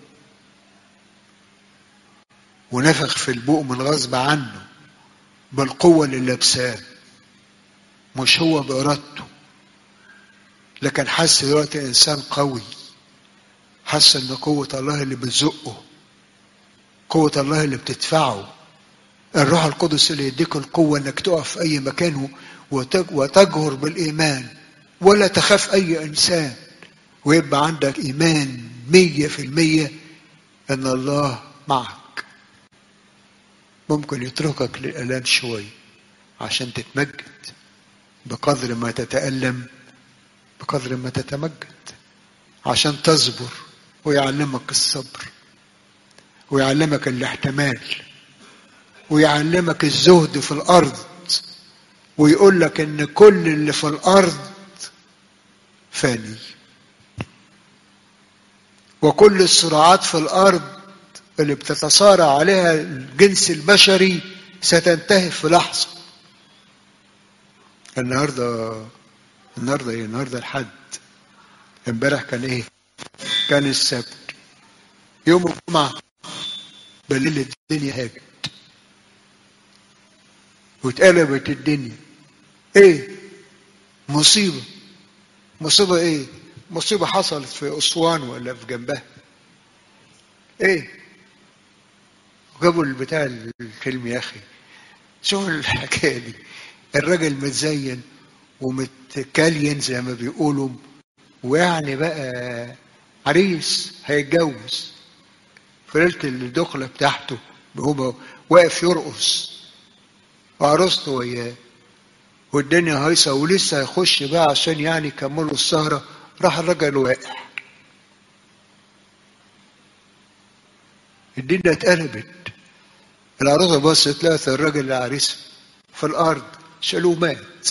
ونفخ في البوق من غصب عنه بالقوة اللي لابساه مش هو بإرادته لكن حس دلوقتي إنسان قوي حس إن قوة الله اللي بتزقه قوة الله اللي بتدفعه الروح القدس اللي يديك القوة إنك تقف في أي مكان وتجهر بالإيمان ولا تخاف أي إنسان ويبقى عندك إيمان مية في المية إن الله معك ممكن يتركك للآلام شوية عشان تتمجد بقدر ما تتألم بقدر ما تتمجد عشان تصبر ويعلمك الصبر ويعلمك الاحتمال ويعلمك الزهد في الارض ويقول لك ان كل اللي في الارض فاني وكل الصراعات في الارض اللي بتتصارع عليها الجنس البشري ستنتهي في لحظه النهارده النهارده ايه النهارده الحد امبارح كان ايه كان السبت يوم الجمعه بالليل الدنيا هاجت واتقلبت الدنيا ايه مصيبه مصيبه ايه مصيبه حصلت في اسوان ولا في جنبها ايه جابوا البتاع الفيلم يا اخي شوف الحكايه دي الراجل متزين ومتكلين زي ما بيقولوا ويعني بقى عريس هيتجوز في ليله الدخله بتاعته هو واقف يرقص وعروسته وياه والدنيا هايصه ولسه هيخش بقى عشان يعني يكملوا السهره راح الراجل واقع الدنيا اتقلبت العروسه بصت لقت الراجل العريس في الارض شالوه مات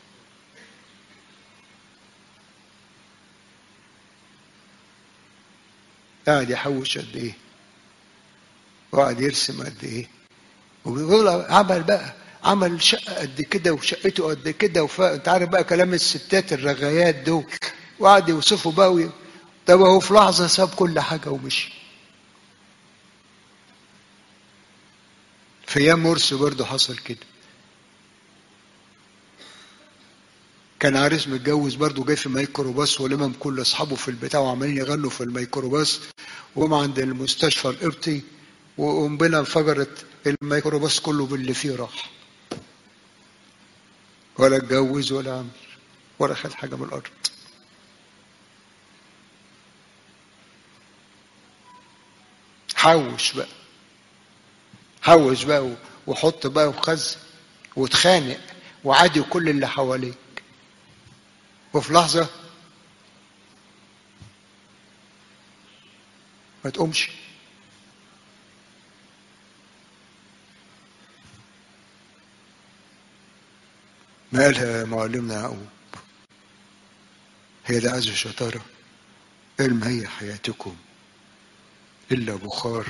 قاعد يحوش قد ايه وقعد يرسم قد ايه وبيقول عمل بقى عمل شقه قد كده وشقته قد كده وف... انت عارف بقى كلام الستات الرغايات دول وقعد يوصفوا بقى وي... طب هو في لحظه ساب كل حاجه ومشي في ايام مرسي برضه حصل كده كان عريس متجوز برضه جاي في ميكروباص ولمم كل اصحابه في البتاع وعمالين يغنوا في الميكروباص وهم عند المستشفى القبطي وقنبله انفجرت الميكروباص كله باللي فيه راح ولا اتجوز ولا عمل ولا خد حاجه من الارض حوش بقى حوش بقى وحط بقى وخزن وتخانق وعادي كل اللي حواليك وفي لحظة ما تقومش ما قالها معلمنا يعقوب هي ده عز الشطارة ما هي حياتكم إلا بخار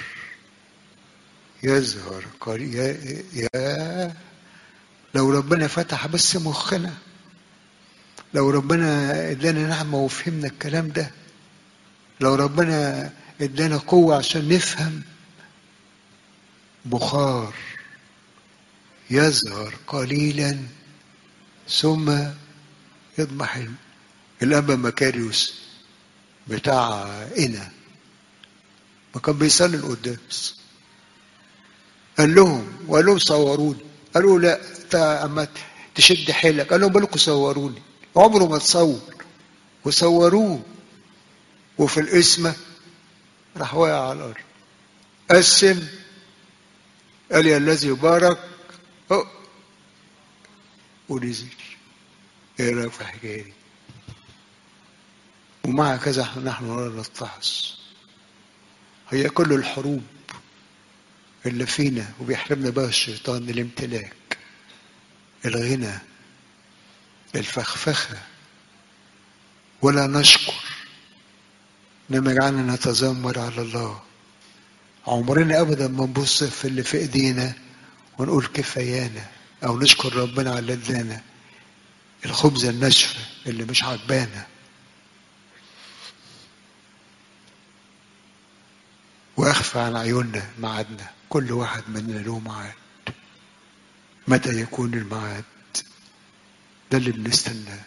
يظهر قريب يا, يا لو ربنا فتح بس مخنا لو ربنا ادانا نعمة وفهمنا الكلام ده لو ربنا ادانا قوة عشان نفهم بخار يظهر قليلا ثم يضمحل الأنبا مكاريوس بتاع إنا ما كان بيصلي القداس قال لهم وقال لهم صوروني قالوا لا اما تشد حيلك قال لهم بالكم صوروني عمره ما تصور وصوروه وفي القسمة راح واقع على الأرض قسم قال يا الذي بارك أه ونزل ايه رايك في الحكايه دي ومع كذا نحن لا نتعظ هي كل الحروب اللي فينا وبيحرمنا بقى الشيطان الامتلاك الغنى الفخفخة ولا نشكر انما يجعلنا نتذمر على الله عمرنا ابدا ما نبص في اللي في ايدينا ونقول كفايانا او نشكر ربنا على اللي ادانا الخبزة الناشفة اللي مش عجبانا واخفى عن عيوننا ميعادنا كل واحد مننا له ميعاد متى يكون الميعاد ده اللي بنستناه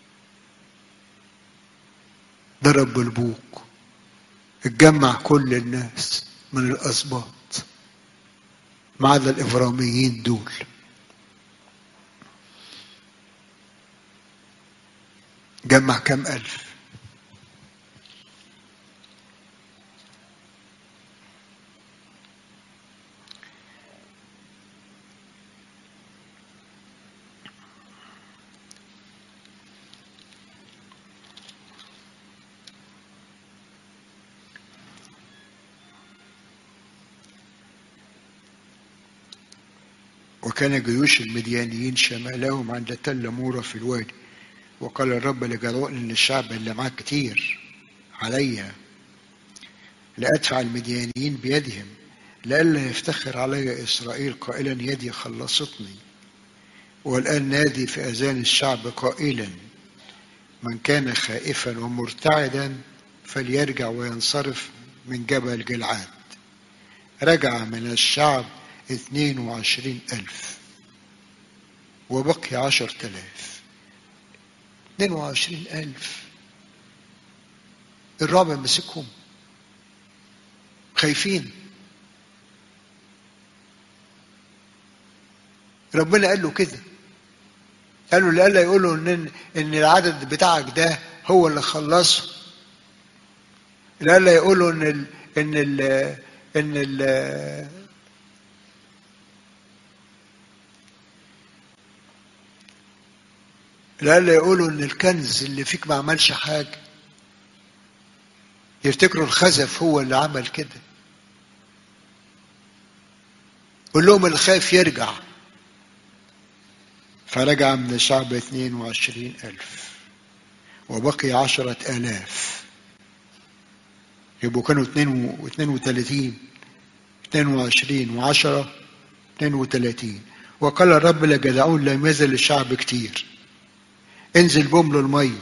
ضرب البوق اتجمع كل الناس من الاسباط ما عدا الابراميين دول جمع كم الف وكان جيوش المديانيين شمالهم عند تل مورة في الوادي وقال الرب لجدعون ان الشعب اللي معاه كتير عليا لأدفع المديانيين بيدهم لئلا يفتخر علي إسرائيل قائلا يدي خلصتني والآن نادي في أذان الشعب قائلا من كان خائفا ومرتعدا فليرجع وينصرف من جبل جلعاد رجع من الشعب اثنين وعشرين ألف وبقي عشر تلاف اثنين وعشرين ألف الرابع مسكهم خايفين ربنا قال له كده قال له لألا يقولوا ان ان العدد بتاعك ده هو اللي خلصه لألا يقولوا ان ال ان ال ان ال لألا يقولوا ان الكنز اللي فيك ما عملش حاجه يفتكروا الخزف هو اللي عمل كده قول لهم الخايف يرجع فرجع من الشعب اثنين وعشرين ألف وبقي عشرة آلاف يبقوا كانوا اثنين واثنين وثلاثين اثنين وعشرين وعشرة اثنين وثلاثين وقال الرب لجدعون لم يزل الشعب كتير انزل بهم للمية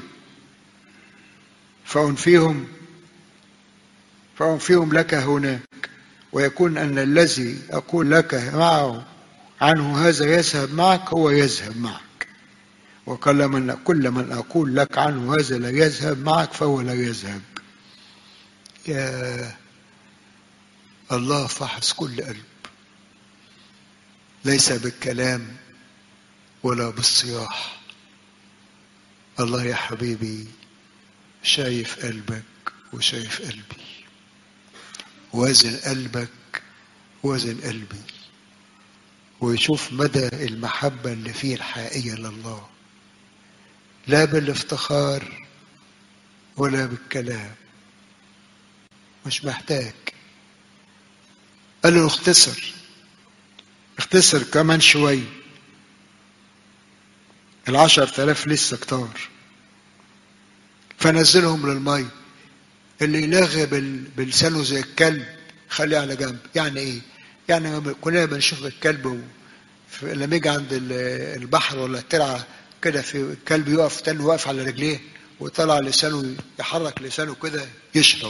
فأنفيهم فأنفيهم لك هناك ويكون أن الذي أقول لك معه عنه هذا يذهب معك هو يذهب معك وقال من كل من أقول لك عنه هذا لا يذهب معك فهو لا يذهب يا الله فحص كل قلب ليس بالكلام ولا بالصياح الله يا حبيبي شايف قلبك وشايف قلبي وازن قلبك وازن قلبي ويشوف مدى المحبة اللي فيه الحقيقية لله لا بالافتخار ولا بالكلام مش محتاج قال له اختصر اختصر كمان شوي العشر تلاف لسه كتار فنزلهم للمي اللي يلغي بلسانه زي الكلب خليه على جنب يعني ايه يعني كلنا بنشوف الكلب و... لما يجي عند البحر ولا الترعه كده في الكلب يقف تاني واقف على رجليه وطلع لسانه يحرك لسانه كده يشرب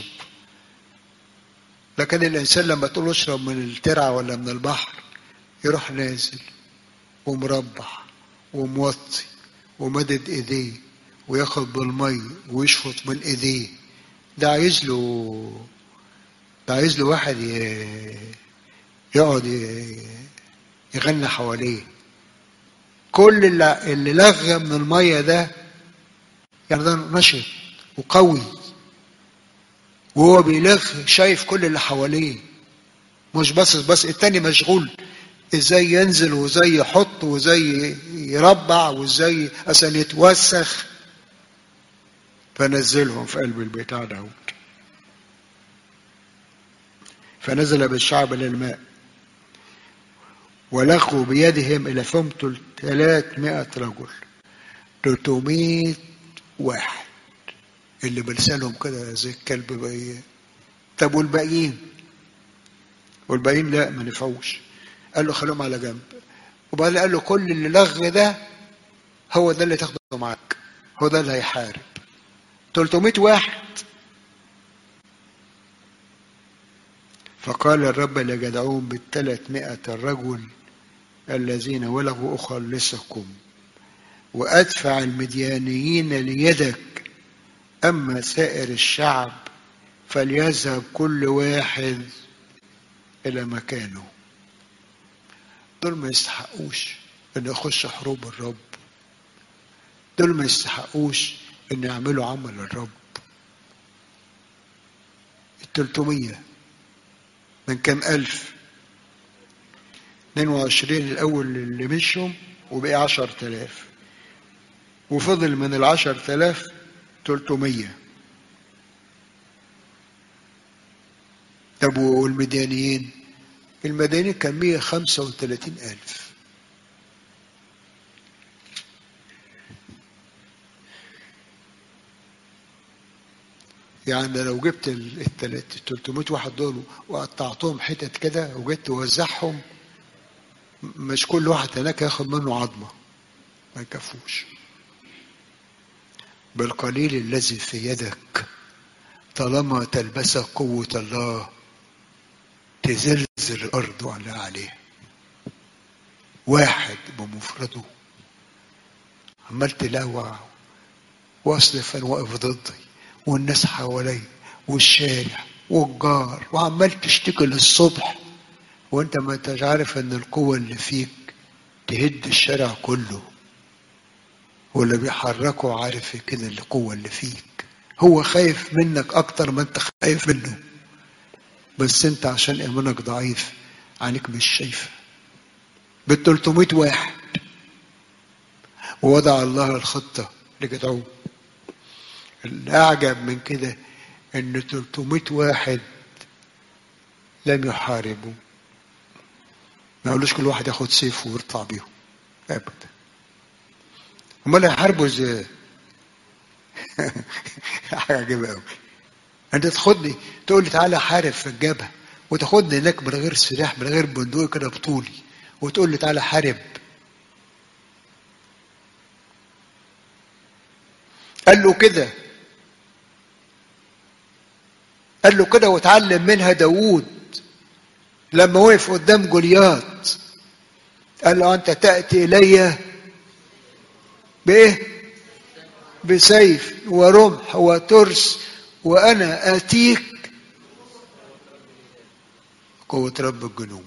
لكن الانسان لما تقول اشرب من الترعه ولا من البحر يروح نازل ومربع وموطي ومدد ايديه وياخد بالمي ويشفط من ايديه ده عايز له ده عايز له واحد يقعد يغني حواليه كل اللي, اللي لغى من المية ده يعني ده نشط وقوي وهو بيلغ شايف كل اللي حواليه مش بس بس التاني مشغول ازاي ينزل وازاي يحط وازاي يربع وازاي عشان يتوسخ فنزلهم في قلب البتاع داود فنزل بالشعب إلى الماء ولقوا بيدهم إلى فم ثلاثمائة رجل 300 واحد اللي بلسانهم كده زي الكلب بقى طب والباقيين والباقيين لا ما نفعوش قال له خليهم على جنب وبعدين قال له كل اللي لغ ده هو ده اللي تاخده معاك هو ده اللي هيحارب 300 واحد فقال الرب لجدعون بالثلاثمائة الرجل الذين ولغوا أخلصكم وأدفع المديانيين ليدك أما سائر الشعب فليذهب كل واحد إلى مكانه دول ما يستحقوش أن يخش حروب الرب دول ما يستحقوش أن يعملوا عمل الرب التلتمية من كام ألف 22 الأول اللي مشهم وبقي 10000 وفضل من ال 10000 300 طب والمديانيين المديانيين كان 135 ألف يعني لو جبت ال 300 واحد دول وقطعتهم حتت كده وجيت توزعهم مش كل واحد هناك ياخد منه عظمة ما يكفوش بالقليل الذي في يدك طالما تلبسك قوة الله تزلزل الأرض وعلى عليه واحد بمفرده عمال تلاوع واصرف انا واقف ضدي والناس حوالي والشارع والجار وعمال تشتكي للصبح وانت ما انتش عارف ان القوة اللي فيك تهد الشارع كله واللي بيحركه عارف كده القوة اللي فيك هو خايف منك اكتر ما انت خايف منه بس انت عشان ايمانك ضعيف عينك مش شايفه بال 300 واحد ووضع الله الخطة لجدعون الأعجب من كده إن 300 واحد لم يحاربوا ما يقولوش كل واحد ياخد سيف ويطلع بيهم أبدا أمال هيحاربوا إزاي؟ حاجة عجيبة أوي أنت تاخدني تقول لي تعالى حارب في الجبهة وتاخدني هناك من غير سلاح من غير بندقية كده بطولي وتقول لي تعالى حارب قال له كده قال له كده واتعلم منها داوود لما وقف قدام جولياط قال له انت تاتي الي بايه بسيف ورمح وترس وانا اتيك قوه رب الجنود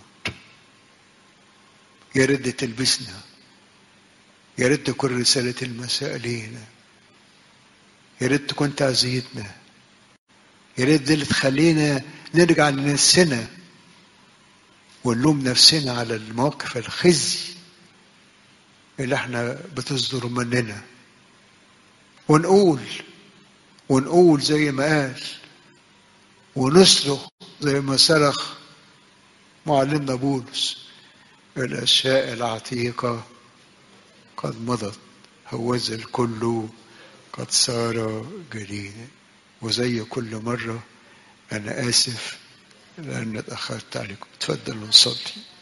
يا ريت تلبسنا يا ريت تكون رسالة المساء لينا يا ريت تكون تعزيتنا يا ريت دي اللي تخلينا نرجع لنفسنا ونلوم نفسنا على المواقف الخزي اللي احنا بتصدر مننا ونقول ونقول زي ما قال ونصرخ زي ما صرخ معلمنا بولس الأشياء العتيقة قد مضت هوذا الكل قد صار جديدا وزي كل مرة أنا آسف لأن اتأخرت عليكم تفضلوا نصلي